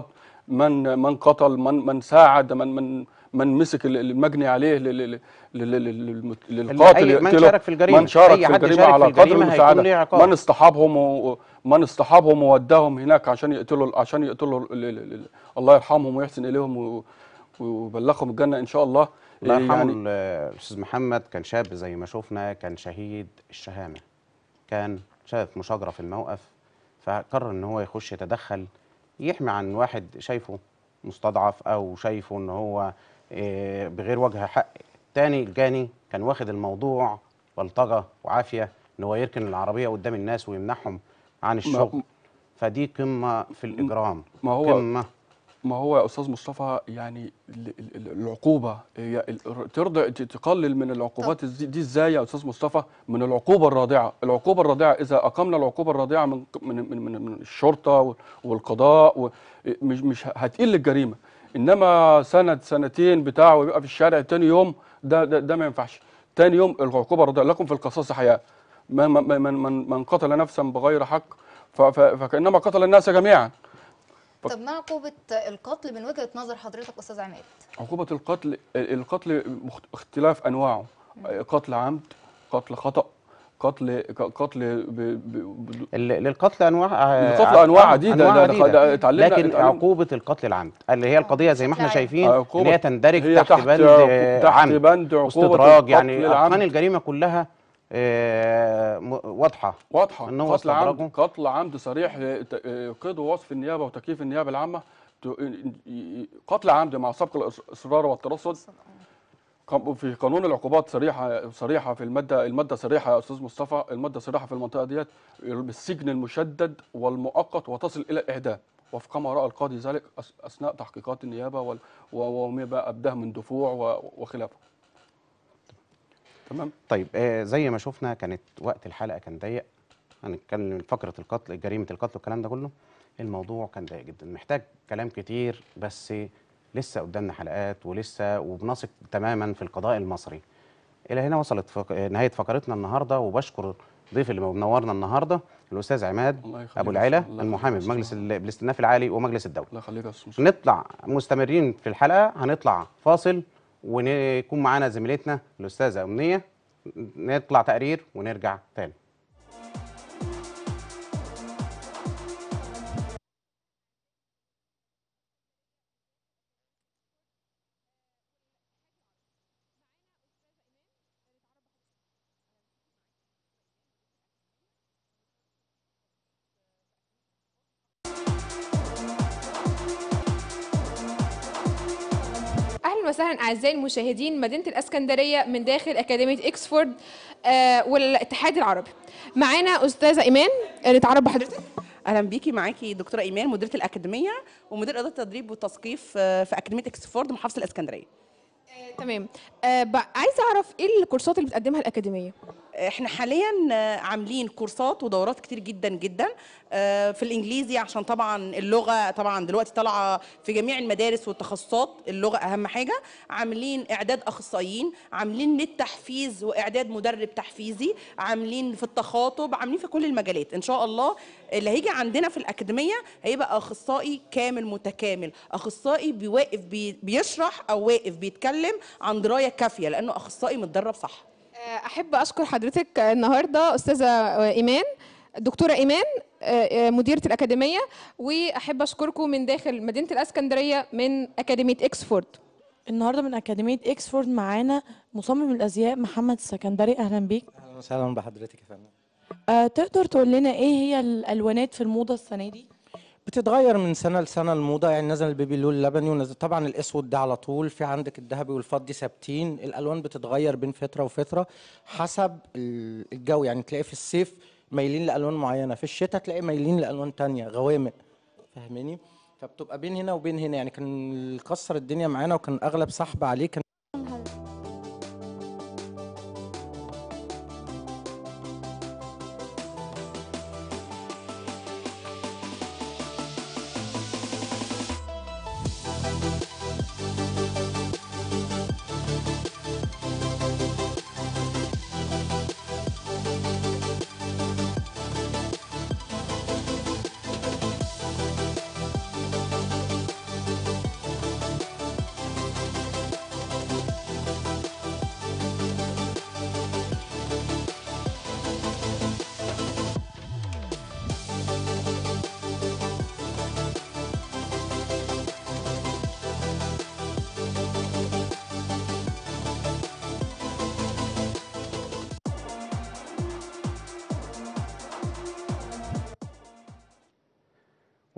S3: من من قتل من من ساعد من من من مسك ال- المجني عليه لل- لل- لل- لل- للقاتل
S1: أي- من
S3: يقتله
S1: شارك في الجريمة.
S3: من شارك
S1: أي
S3: في
S1: حد
S3: الجريمه
S1: شارك
S3: على
S1: في
S3: قدر
S1: الجريمة هيكون
S3: المساعده
S1: ليه عقاب.
S3: من اصطحبهم و- من اصطحبهم ووداهم هناك عشان يقتلوا عشان يقتلوا ال- ال- ال- الله يرحمهم ويحسن اليهم و- ويبلغهم الجنه ان شاء الله
S1: الله
S3: إيه
S1: يرحمه
S3: يعني
S1: ال- الاستاذ محمد كان شاب زي ما شفنا كان شهيد الشهامه كان شاف مشاجره في الموقف فقرر ان هو يخش يتدخل يحمي عن واحد شايفه مستضعف او شايفه ان هو إيه، بغير وجه حق تاني الجاني كان واخد الموضوع بلطجه وعافيه ان هو يركن العربيه قدام الناس ويمنعهم عن الشغل فدي قمه في الاجرام
S3: ما هو
S1: قمه
S3: ما هو يا استاذ مصطفى يعني ال- ال- ال- العقوبه هي ال- ترضى ت- تقلل من العقوبات الز- دي ازاي يا استاذ مصطفى من العقوبه الرادعه العقوبه الرادعه اذا اقمنا العقوبه الرادعه من من من, من, من الشرطه وال- والقضاء و- مش مش هتقل الجريمه انما سنه سنتين بتاع ويبقى في الشارع تاني يوم ده ده, ده ما ينفعش تاني يوم العقوبه الرادعه لكم في القصاص حياه من من من, من, من قتل نفسا بغير حق ف- ف- فكانما قتل الناس جميعا
S12: طب ما عقوبة القتل من وجهة نظر حضرتك أستاذ عماد؟
S3: عقوبة القتل القتل مخت- اختلاف أنواعه قتل عمد قتل خطأ قتل قتل ب... ب... ب...
S1: ال- للقتل انواع
S3: القتل أنواع عديدة،
S1: أنواع
S3: ده- ده-
S1: عديدة.
S3: ده اتعلمنا-
S1: لكن
S3: اتعلمنا.
S1: عقوبه القتل العمد اللي هي القضيه زي ما احنا شايفين
S3: عقوبة-
S1: اللي هي تندرج
S3: هي
S1: تحت,
S3: تحت
S1: بند
S3: عقو-
S1: آه،
S3: تحت
S1: عمد
S3: بند عقوبة
S1: واستدراج
S3: القتل
S1: يعني
S3: العمد.
S1: اركان الجريمه كلها آه، م- واضحه
S3: واضحة
S1: ان هو
S3: قتل عمد
S1: استدرجه
S3: قتل عمد صريح ت- آه، قيد ووصف النيابة وتكييف النيابة العامة ت- ي- ي- قتل عمد مع سبق الإصرار والترصد قام- في قانون العقوبات صريحه صريحه في الماده الماده صريحه يا استاذ مصطفى الماده صريحه في المنطقه ديت بالسجن المشدد والمؤقت وتصل الى الاعدام وفق ما راى القاضي ذلك أس- اثناء تحقيقات النيابه وال- و- وما بقى ابداه من دفوع و- وخلافه تمام
S1: طيب آه، زي ما شفنا كانت وقت الحلقه كان ضيق هنتكلم فقره القتل جريمه القتل والكلام ده كله الموضوع كان ضيق جدا محتاج كلام كتير بس لسه قدامنا حلقات ولسه وبنثق تماما في القضاء المصري الى هنا وصلت فق... نهايه فقرتنا النهارده وبشكر ضيف اللي منورنا النهارده الاستاذ عماد
S3: الله يخليك
S1: ابو
S3: يا
S1: العلا
S3: أستاذ. الله
S1: المحامي
S3: يخليك يا
S1: بمجلس ال- بالاستئناف العالي ومجلس الدوله
S3: الله يخليك يا استاذ
S1: نطلع مستمرين في الحلقه هنطلع فاصل ويكون معانا زميلتنا الاستاذه امنيه نطلع تقرير ونرجع تاني
S18: اهلا وسهلا اعزائي المشاهدين مدينه الاسكندريه من داخل اكاديميه اكسفورد آه والاتحاد العربي معانا استاذه ايمان نتعرف بحضرتك
S20: اهلا بيكي معاكي دكتوره ايمان مديره الاكاديميه ومدير اداره التدريب والتثقيف آه، في اكاديميه اكسفورد محافظه الاسكندريه
S18: تمام آه بقى عايزه اعرف ايه الكورسات اللي بتقدمها الاكاديميه
S20: احنا حاليا آه، عاملين كورسات ودورات كتير جدا جدا آه، في الانجليزي عشان طبعا اللغه طبعا دلوقتي طالعه في جميع المدارس والتخصصات اللغه اهم حاجه عاملين اعداد اخصائيين عاملين للتحفيز واعداد مدرب تحفيزي عاملين في التخاطب عاملين في كل المجالات ان شاء الله اللي هيجي عندنا في الاكاديميه هيبقى اخصائي كامل متكامل اخصائي بيواقف بي- بيشرح او واقف بيتكلم عن درايه كافيه لانه اخصائي متدرب صح
S18: آه احب اشكر حضرتك النهارده استاذه آه، ايمان دكتوره ايمان آه، آه، مديره الاكاديميه واحب اشكركم من داخل مدينه الاسكندريه من اكاديميه اكسفورد
S21: النهارده من اكاديميه اكسفورد معانا مصمم الازياء محمد السكندري اهلا بيك
S22: اهلا وسهلا بحضرتك يا فندم
S21: أه تقدر تقول لنا ايه هي الالوانات في الموضه السنه دي
S22: بتتغير من سنه لسنه الموضه يعني نزل البيبي اللون اللبني ونزل طبعا الاسود ده على طول في عندك الذهبي والفضي ثابتين الالوان بتتغير بين فتره وفتره حسب ال- الجو يعني تلاقي في الصيف مايلين لالوان معينه في الشتاء تلاقي مايلين لالوان تانية غوامق فاهماني فبتبقى بين هنا وبين هنا يعني كان كسر الدنيا معانا وكان اغلب سحب عليه كان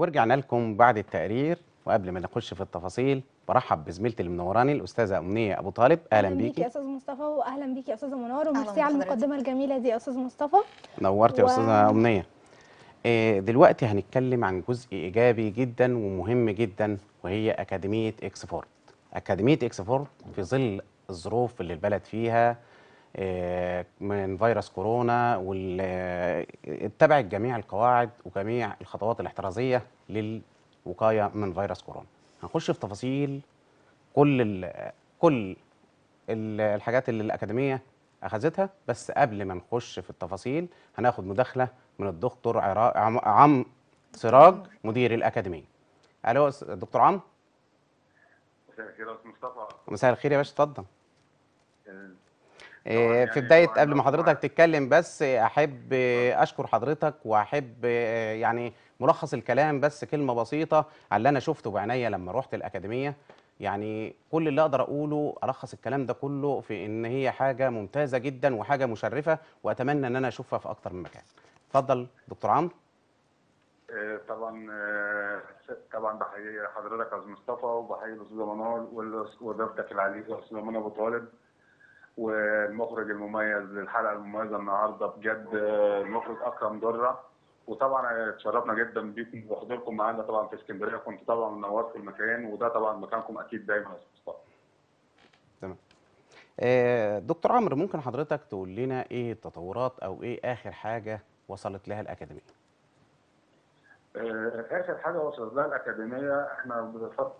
S1: ورجعنا لكم بعد التقرير وقبل ما نخش في التفاصيل برحب بزميلتي اللي منوراني الاستاذه امنيه ابو طالب اهلا
S2: بيك يا
S1: بيكي
S2: استاذ مصطفى واهلا بيك يا استاذه منار وميرسي
S12: بحضرتك.
S2: على المقدمه الجميله دي يا استاذ مصطفى
S1: نورت يا
S2: و-
S1: استاذه امنيه إيه، دلوقتي هنتكلم عن جزء ايجابي جدا ومهم جدا وهي اكاديميه اكسفورد اكاديميه اكسفورد في ظل الظروف اللي البلد فيها إيه، من فيروس كورونا واتبعت جميع القواعد وجميع الخطوات الاحترازيه للوقايه من فيروس كورونا هنخش في تفاصيل كل ال كل ال- الحاجات اللي الأكاديمية أخذتها بس قبل ما نخش في التفاصيل هناخد مداخلة من الدكتور عرا- عم, عم سراج مدير الأكاديمية ألو أس- دكتور عم
S4: مساء الخير يا استاذ مصطفى
S1: مساء الخير يا باشا اتفضل
S4: آه،
S1: إيه، في بداية قبل ما حضرتك تتكلم بس أحب آه، أشكر حضرتك وأحب آه، يعني ملخص الكلام بس كلمة بسيطة على اللي أنا شفته بعينيا لما رحت الأكاديمية يعني كل اللي أقدر أقوله ألخص الكلام ده كله في إن هي حاجة ممتازة جدا وحاجة مشرفة وأتمنى إن أنا أشوفها في أكتر من مكان. اتفضل دكتور عمرو.
S4: آه، طبعا آه، طبعا بحيي حضرتك يا استاذ مصطفى وبحيي الاستاذه منال والأس- وضيفتك العزيزه الاستاذه منى ابو طالب والمخرج المميز للحلقه المميزه النهارده بجد آه، المخرج اكرم دره وطبعا اتشرفنا جدا بيكم وحضوركم معانا طبعا في اسكندريه كنت طبعا منورت المكان وده طبعا مكانكم اكيد دايما يا استاذ مصطفى
S1: تمام. آه، دكتور عمرو ممكن حضرتك تقول لنا إيه التطورات أو إيه آخر حاجة وصلت لها الأكاديمية؟
S4: آه، اخر حاجه وصلت لها الاكاديميه احنا بنفكر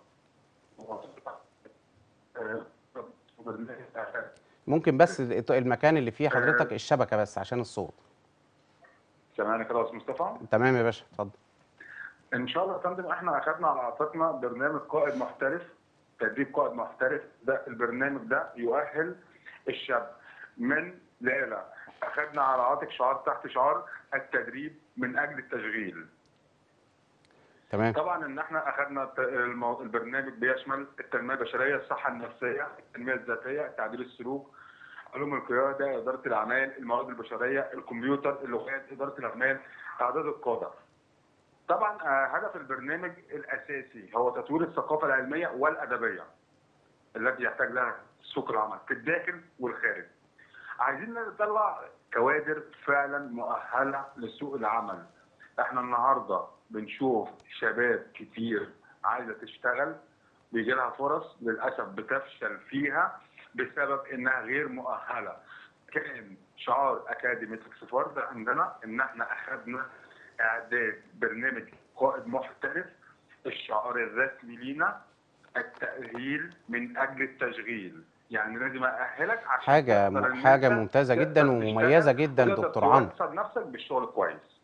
S4: آه، برنامج
S1: ممكن بس المكان اللي فيه حضرتك الشبكة بس عشان الصوت.
S4: سامعني كده يا استاذ مصطفى
S1: تمام يا باشا اتفضل.
S4: ان شاء الله يا فندم احنا اخذنا على عاتقنا برنامج قائد محترف تدريب قائد محترف ده البرنامج ده يؤهل الشاب من لإلى اخذنا على عاتق شعار تحت شعار التدريب من اجل التشغيل
S1: تمام.
S4: طبعا ان احنا اخذنا الت- المو- البرنامج بيشمل التنميه البشريه الصحه النفسيه التنميه الذاتيه تعديل السلوك علوم القياده اداره الاعمال الموارد البشريه الكمبيوتر اللغات اداره الاعمال اعداد القاده طبعا آه، هدف البرنامج الاساسي هو تطوير الثقافه العلميه والادبيه التي يحتاج لها سوق العمل في الداخل والخارج عايزين نطلع كوادر فعلا مؤهله لسوق العمل احنا النهارده بنشوف شباب كتير عايزه تشتغل بيجي لها فرص للاسف بتفشل فيها بسبب انها غير مؤهله كان شعار اكاديميه اكسفورد عندنا ان احنا اخذنا اعداد برنامج قائد محترف الشعار الرسمي لينا التاهيل من اجل التشغيل يعني لازم اهلك عشان
S1: حاجة
S4: تقدر إن
S1: حاجة
S4: أنت
S1: ممتازة
S4: تقدر
S1: جدا
S4: تشتغل
S1: ومميزة جدا
S4: وتقدر
S1: دكتور عمرو.
S4: توصل نفسك بالشغل كويس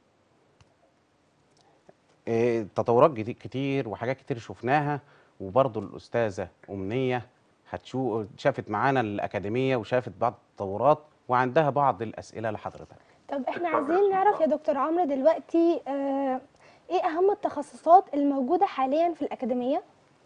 S1: إيه، تطورات جدي- كتير وحاجات كتير شفناها وبرضه الأستاذة أمنية هتشوف شافت معانا الأكاديمية وشافت بعض التطورات وعندها بعض الأسئلة لحضرتك
S2: طب احنا عايزين نعرف يا دكتور عمرو دلوقتي آه ايه اهم التخصصات الموجوده حاليا في الاكاديميه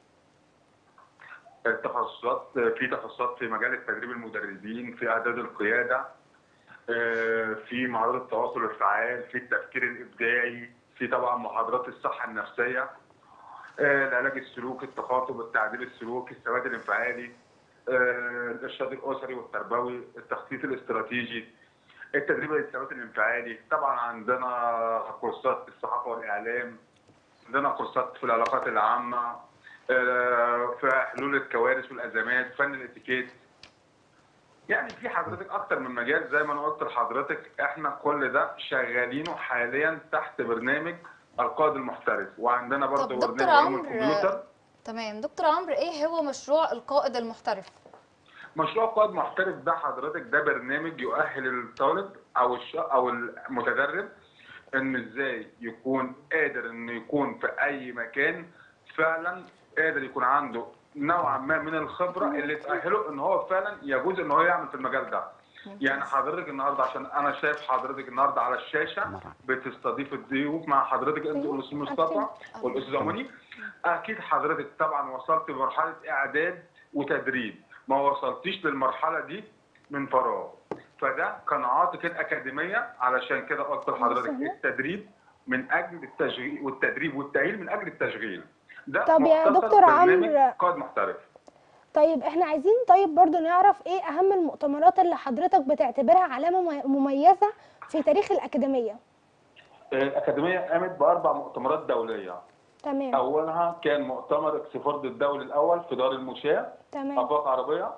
S4: التخصصات في تخصصات في مجال التدريب المدربين في اعداد القياده آه، في مهارات التواصل الفعال في التفكير الابداعي في طبعا محاضرات الصحه النفسيه آه، العلاج السلوكي التخاطب التعديل السلوكي الثبات الانفعالي آه، الارشاد الاسري والتربوي التخطيط الاستراتيجي التدريب للثبات الانفعالي طبعا عندنا كورسات في الصحافه والاعلام عندنا كورسات في العلاقات العامه آه، في حلول الكوارث والازمات فن الاتيكيت يعني في حضرتك اكتر من مجال زي ما انا قلت لحضرتك احنا كل ده شغالينه حاليا تحت برنامج القائد المحترف وعندنا برضه
S12: طب دكتور
S4: برنامج علوم
S12: عمرو
S4: الكمبيوتر
S12: تمام دكتور عمرو ايه هو مشروع القائد المحترف
S4: مشروع قائد محترف ده حضرتك ده برنامج يؤهل الطالب او الش... او المتدرب ان ازاي يكون قادر انه يكون في اي مكان فعلا قادر يكون عنده نوعا ما من الخبره اللي تاهله ان هو فعلا يجوز ان هو يعمل في المجال ده يعني حضرتك النهارده عشان انا شايف حضرتك النهارده على الشاشه بتستضيف الضيوف مع حضرتك انت والاستاذ مصطفى والاستاذه منى اكيد حضرتك طبعا وصلت لمرحله اعداد وتدريب ما وصلتيش للمرحله دي من فراغ فده كان عاتق الاكاديميه علشان كده قلت لحضرتك التدريب من اجل التشغيل والتدريب والتاهيل من اجل التشغيل ده
S2: طب يا
S4: مختصر
S2: دكتور
S4: برنامج
S2: عمرو-
S4: قائد محترف
S2: طيب احنا عايزين طيب برضو نعرف ايه اهم المؤتمرات اللي حضرتك بتعتبرها علامة مي- مميزة في تاريخ الأكاديمية
S4: الأكاديمية قامت بأربع مؤتمرات دولية
S2: تمام
S4: أولها كان مؤتمر اكسفورد الدولي الأول في دار المشاة
S2: تمام
S4: آفاق عربية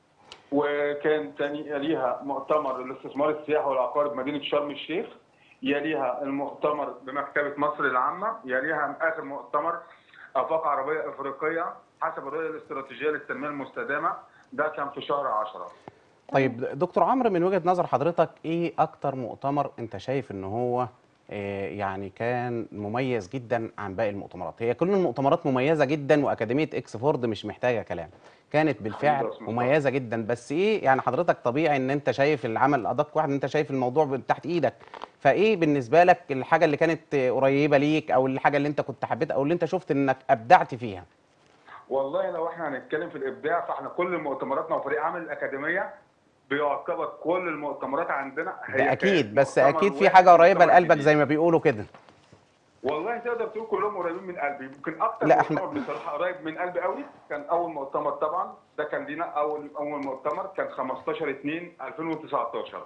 S4: وكان تاني يليها مؤتمر الاستثمار السياحي والعقار بمدينة شرم الشيخ يليها المؤتمر بمكتبة مصر العامة يليها آخر مؤتمر آفاق عربية إفريقية حسب الرؤية الاستراتيجية للتنمية المستدامة ده كان في شهر 10
S1: طيب دكتور عمرو من وجهة نظر حضرتك ايه اكتر مؤتمر انت شايف ان هو آه، يعني كان مميز جدا عن باقي المؤتمرات هي كل المؤتمرات مميزة جدا واكاديمية اكسفورد مش محتاجة كلام كانت بالفعل
S4: حبيبي يا أسماء.
S1: مميزة جدا بس ايه يعني حضرتك طبيعي ان انت شايف العمل الادق واحد ان انت شايف الموضوع من تحت ايدك فايه بالنسبة لك الحاجة اللي كانت آه، قريبة ليك او الحاجة اللي انت كنت حبيتها او اللي انت شفت انك ابدعت فيها
S4: والله لو احنا هنتكلم في الابداع فاحنا كل مؤتمراتنا وفريق عمل الاكاديميه بيعتبر كل المؤتمرات عندنا هي
S1: ده
S4: كانت
S1: اكيد بس
S4: مؤتمر
S1: اكيد في
S4: واحد
S1: حاجة قريبة
S4: مؤتمر
S1: لقلبك
S4: جديد.
S1: زي ما بيقولوا كده
S4: والله تقدر تقول كلهم قريبين من قلبي يمكن اكتر
S1: لا،
S4: مؤتمر بصراحه قريب من قلبي قوي كان اول مؤتمر طبعا ده كان لينا اول اول مؤتمر كان 15 2 2019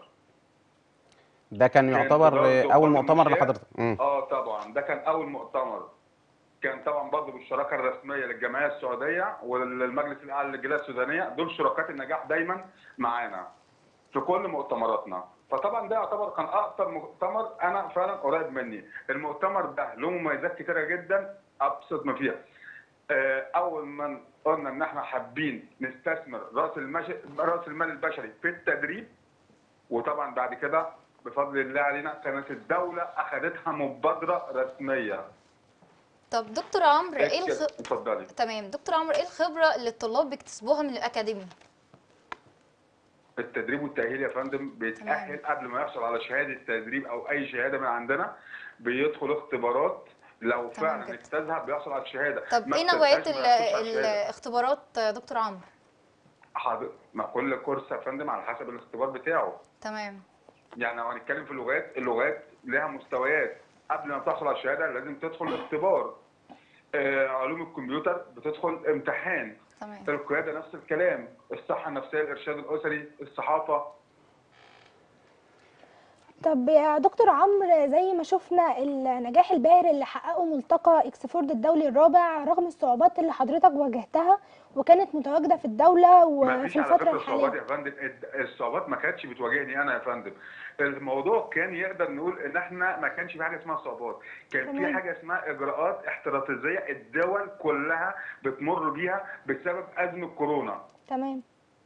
S1: ده كان
S4: كان
S1: يعتبر
S4: في دار
S1: آه،
S4: الدكتور
S1: اول مؤتمر
S4: المشاة.
S1: لحضرتك مم.
S4: اه طبعا ده كان اول مؤتمر كان طبعا برضه بالشراكه الرسميه للجمعيه السعوديه وللمجلس الاعلى للجاليه السودانيه دول شركات النجاح دايما معانا في كل مؤتمراتنا فطبعا ده يعتبر كان اكتر مؤتمر انا فعلا قريب مني المؤتمر ده له مميزات كتيره جدا ابسط ما فيها آه، اول ما قلنا ان احنا حابين نستثمر راس المش... راس المال البشري في التدريب وطبعا بعد كده بفضل الله علينا كانت الدوله اخذتها مبادره رسميه
S12: طب دكتور عمرو ايه الخ...
S4: اتفضلي
S12: تمام دكتور عمرو ايه الخبره اللي الطلاب بيكتسبوها من الاكاديمي
S4: التدريب والتاهيل يا فندم بيتاهل قبل ما يحصل على شهاده تدريب او اي شهاده من عندنا بيدخل اختبارات لو فعلا اجتازها بيحصل على الشهاده
S12: طب
S4: ما
S12: ايه نوعيه
S4: اجتازهاش
S12: ال-
S4: ما يحصلش على الشهادة.
S12: الاختبارات دكتور عمرو
S4: حاضر ما كل كورس يا فندم على حسب الاختبار بتاعه
S12: تمام
S4: يعني لو هنتكلم في اللغات اللغات لها مستويات قبل ما تحصل على الشهاده لازم تدخل اختبار آه علوم الكمبيوتر بتدخل امتحان
S12: تمام
S4: القياده نفس الكلام الصحه النفسيه الارشاد الاسري الصحافه
S2: طب يا دكتور عمرو زي ما شفنا النجاح الباهر اللي حققه ملتقى اكسفورد الدولي الرابع رغم الصعوبات اللي حضرتك واجهتها وكانت متواجده في الدوله
S4: ما
S2: وفي
S4: فيش على
S2: الفتره
S4: فكره صعوبات
S2: الحاليه
S4: يا فندم الد- الصعوبات ما كانتش بتواجهني انا يا فندم الموضوع كان يقدر نقول ان احنا ما كانش في حاجه اسمها صعوبات كان في
S2: تمام.
S4: حاجه اسمها اجراءات احترازيه الدول كلها بتمر بيها بسبب ازمه كورونا
S2: تمام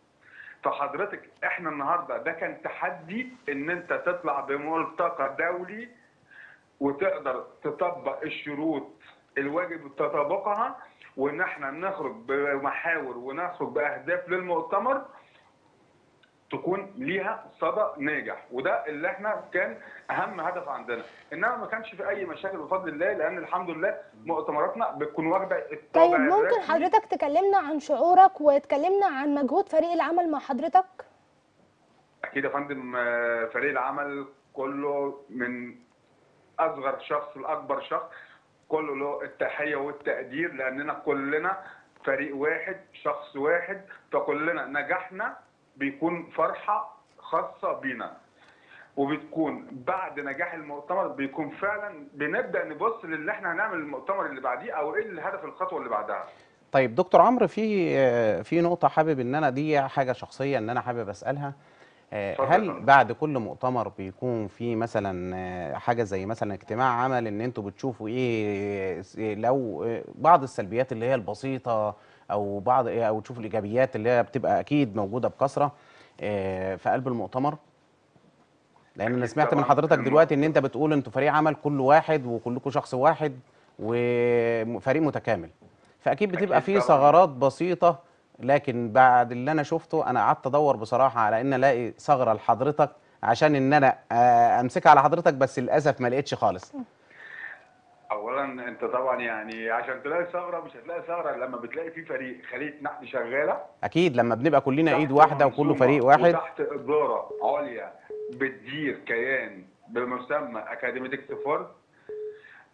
S4: فحضرتك احنا النهارده ده كان تحدي ان انت تطلع بملتقى دولي وتقدر تطبق الشروط الواجب تطبقها وان احنا نخرج بمحاور ونخرج باهداف للمؤتمر تكون ليها صدى ناجح وده اللي احنا كان اهم هدف عندنا انما ما كانش في اي مشاكل بفضل الله لان الحمد لله مؤتمراتنا بتكون واخده الطابع
S2: طيب ممكن
S4: الرسمي.
S2: حضرتك تكلمنا عن شعورك وتكلمنا عن مجهود فريق العمل مع حضرتك
S4: اكيد يا فندم آه، فريق العمل كله من اصغر شخص لاكبر شخص كله له التحيه والتقدير لاننا كلنا فريق واحد شخص واحد فكلنا نجاحنا بيكون فرحه خاصه بينا وبتكون بعد نجاح المؤتمر بيكون فعلا بنبدا نبص للي احنا هنعمل المؤتمر اللي بعديه او ايه الهدف الخطوه اللي بعدها
S1: طيب دكتور عمرو في آه، في نقطة حابب ان انا دي حاجة شخصية ان انا حابب اسألها آه،
S4: اتفضل يا
S1: هل
S4: فندم.
S1: بعد كل مؤتمر بيكون في مثلا آه، حاجة زي مثلا اجتماع عمل ان انتوا بتشوفوا ايه س- لو آه، بعض السلبيات اللي هي البسيطة او بعض او تشوفوا الايجابيات اللي هي بتبقى اكيد موجودة بكثرة آه، في قلب المؤتمر لان انا
S4: أكيد
S1: سمعت من
S4: طبعاً.
S1: حضرتك
S4: الم-
S1: دلوقتي ان انت بتقول انتوا فريق عمل كل واحد وكلكم شخص واحد وفريق متكامل فاكيد بتبقى
S4: أكيد
S1: في
S4: طبعاً.
S1: ثغرات بسيطه لكن بعد اللي انا شفته انا قعدت ادور بصراحه على ان الاقي ثغره لحضرتك عشان ان انا آه، امسكها على حضرتك بس للاسف ما لقيتش خالص
S4: اولا انت طبعا يعني عشان تلاقي ثغره مش هتلاقي ثغره لما بتلاقي في فريق خليه نحت شغاله
S1: اكيد لما بنبقى كلنا ايد
S4: تحت
S1: واحده وكله
S4: منظومة
S1: فريق واحد
S4: وتحت اداره عليا بتدير كيان بمسمى اكاديميه اكسفورد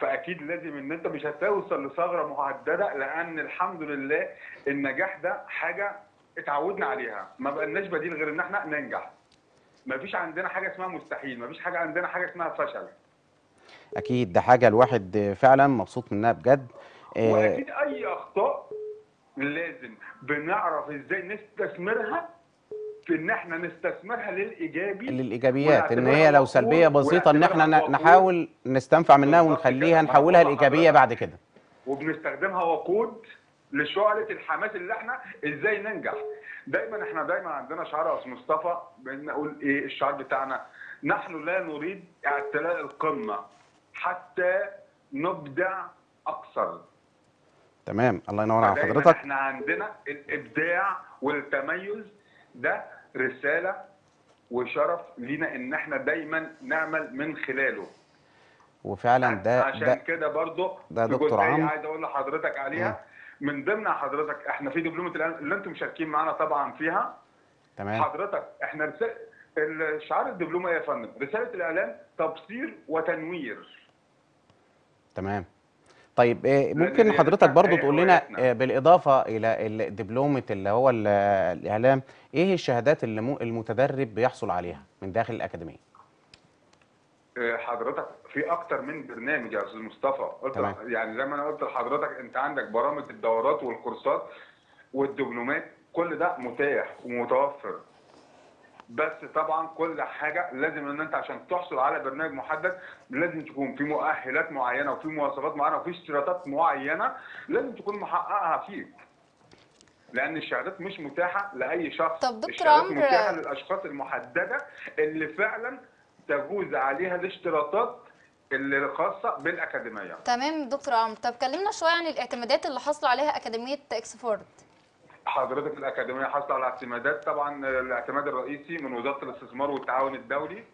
S4: فاكيد لازم ان انت مش هتوصل لثغره مهدده لان الحمد لله النجاح ده حاجه اتعودنا عليها ما بقالناش بديل غير ان احنا ننجح ما فيش عندنا حاجه اسمها مستحيل ما فيش حاجه عندنا حاجه اسمها فشل
S1: اكيد ده حاجه الواحد فعلا مبسوط منها بجد آه،
S4: واكيد اي اخطاء لازم بنعرف ازاي نستثمرها في ان احنا نستثمرها للايجابي
S1: للايجابيات ان
S4: ونعتبرها
S1: هي لو
S4: وقود-
S1: سلبيه بسيطه ان احنا
S4: ونعتبرها
S1: ن-
S4: وقود.
S1: نحاول نستنفع منها ونخليها نحولها
S4: هو
S1: لايجابيه بعد كده
S4: وبنستخدمها وقود لشعلة الحماس اللي احنا ازاي ننجح دايما احنا دايما عندنا شعار يا استاذ مصطفى بنقول ايه الشعار بتاعنا نحن لا نريد اعتلاء القمه حتى نبدع اكثر
S1: تمام الله ينور على
S4: دايما
S1: حضرتك
S4: احنا عندنا الابداع والتميز ده رساله وشرف لينا ان احنا دايما نعمل من خلاله
S1: وفعلا ده
S4: عشان
S1: ده
S4: كده برضه
S1: ده
S4: في
S1: دكتور
S4: جزئية
S1: عمرو.
S4: عايز اقول لحضرتك عليها من ضمن حضرتك احنا في دبلومه الآن اللي انتم مشاركين معانا طبعا فيها
S1: تمام
S4: حضرتك احنا رسالة الشعار الدبلومه إيه يا فندم رساله الاعلام تبصير وتنوير
S1: تمام طيب آه، ممكن
S4: هي
S1: حضرتك
S4: دي
S1: برضو
S4: هي
S1: تقول لنا
S4: هوايتنا.
S1: آه، بالاضافه الى ال- دبلومه اللي هو ال- الاعلام ايه الشهادات اللي مو- المتدرب بيحصل عليها من داخل الاكاديميه
S4: اه، حضرتك في اكتر من برنامج يا استاذ مصطفى قلت
S1: تمام.
S4: يعني زي ما انا قلت لحضرتك انت عندك برامج الدورات والكورسات والدبلومات كل ده متاح ومتوفر بس طبعا كل حاجه لازم ان انت عشان تحصل على برنامج محدد لازم تكون في مؤهلات معينه وفي مواصفات معينه وفي اشتراطات معينه لازم تكون محققها فيك لان الشهادات مش متاحه لاي شخص
S12: طب دكتور
S4: الشهادات
S12: عمرو-
S4: متاحه للاشخاص المحدده اللي فعلا تجوز عليها الاشتراطات اللي خاصه بالاكاديميه
S12: تمام دكتور عمرو طب كلمنا شويه عن الاعتمادات اللي حصلوا عليها اكاديميه اكسفورد
S4: حضرتك الأكاديمية حصل على اعتمادات طبعا الاعتماد الرئيسي من وزارة الاستثمار والتعاون الدولي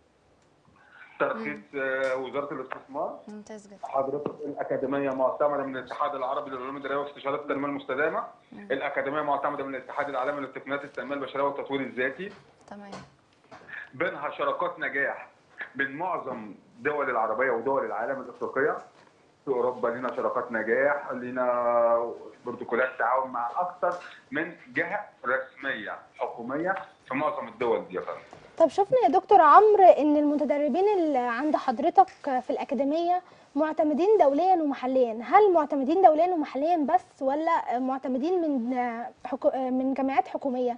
S4: ترخيص آه، وزارة الاستثمار
S12: ممتاز جدا
S4: حضرتك الأكاديمية معتمدة من الاتحاد العربي للعلوم الإدارية واستشارات التنمية المستدامة الأكاديمية معتمدة من الاتحاد العالمي للتقنيات التنمية البشرية والتطوير الذاتي
S12: تمام
S4: بينها شراكات نجاح بين معظم دول العربية ودول العالم الإفريقية في أوروبا لينا شراكات نجاح لينا بروتوكولات تعاون مع أكثر من جهة رسمية حكومية في معظم الدول دي يا فندم
S2: طب شفنا يا دكتور عمرو ان المتدربين اللي عند حضرتك في الاكاديميه معتمدين دوليا ومحليا هل معتمدين دوليا ومحليا بس ولا معتمدين من حكو... من جامعات حكوميه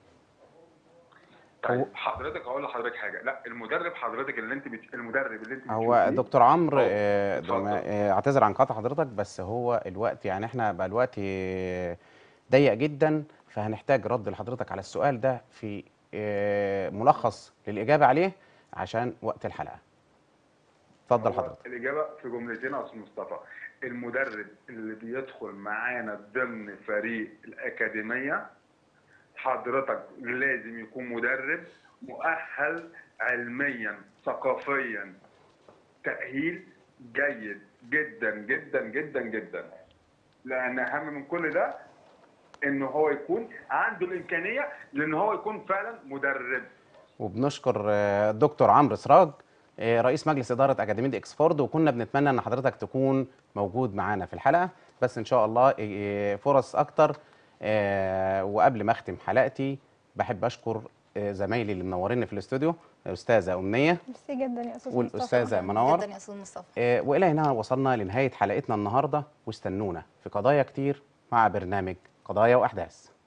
S4: طيب حضرتك هقول لحضرتك حاجة لا المدرب حضرتك اللي أنت بت... المدرب اللي أنت
S1: هو
S4: بتشوفيه
S1: دكتور عمرو آه، دم- آه، اعتذر عن قطع حضرتك بس هو الوقت يعني احنا بقى الوقت آه، ضيق جدا فهنحتاج رد لحضرتك على السؤال ده في آه، ملخص للاجابه عليه عشان وقت الحلقه اتفضل
S4: هو
S1: حضرتك
S4: الإجابة في جملتين يا أستاذ مصطفى المدرب اللي بيدخل معانا ضمن فريق الأكاديمية حضرتك لازم يكون مدرب مؤهل علميا ثقافيا تأهيل جيد جدا جدا جدا جدا لأن أهم من كل ده إن هو يكون عنده الإمكانية لأن هو يكون فعلا مدرب
S1: وبنشكر آه، الدكتور عمرو سراج آه، رئيس مجلس اداره اكاديميه اكسفورد وكنا بنتمنى ان حضرتك تكون موجود معانا في الحلقه بس ان شاء الله آه، فرص اكتر آه، وقبل ما اختم حلقتي بحب اشكر آه، زمايلي اللي منوريني في الاستوديو الاستاذه امنيه
S2: ميرسي جدا يا استاذ
S1: والاستاذه منور
S12: جدا يا استاذ مصطفى
S1: آه، والى هنا وصلنا لنهايه حلقتنا النهارده واستنونا في قضايا كتير مع برنامج قضايا واحداث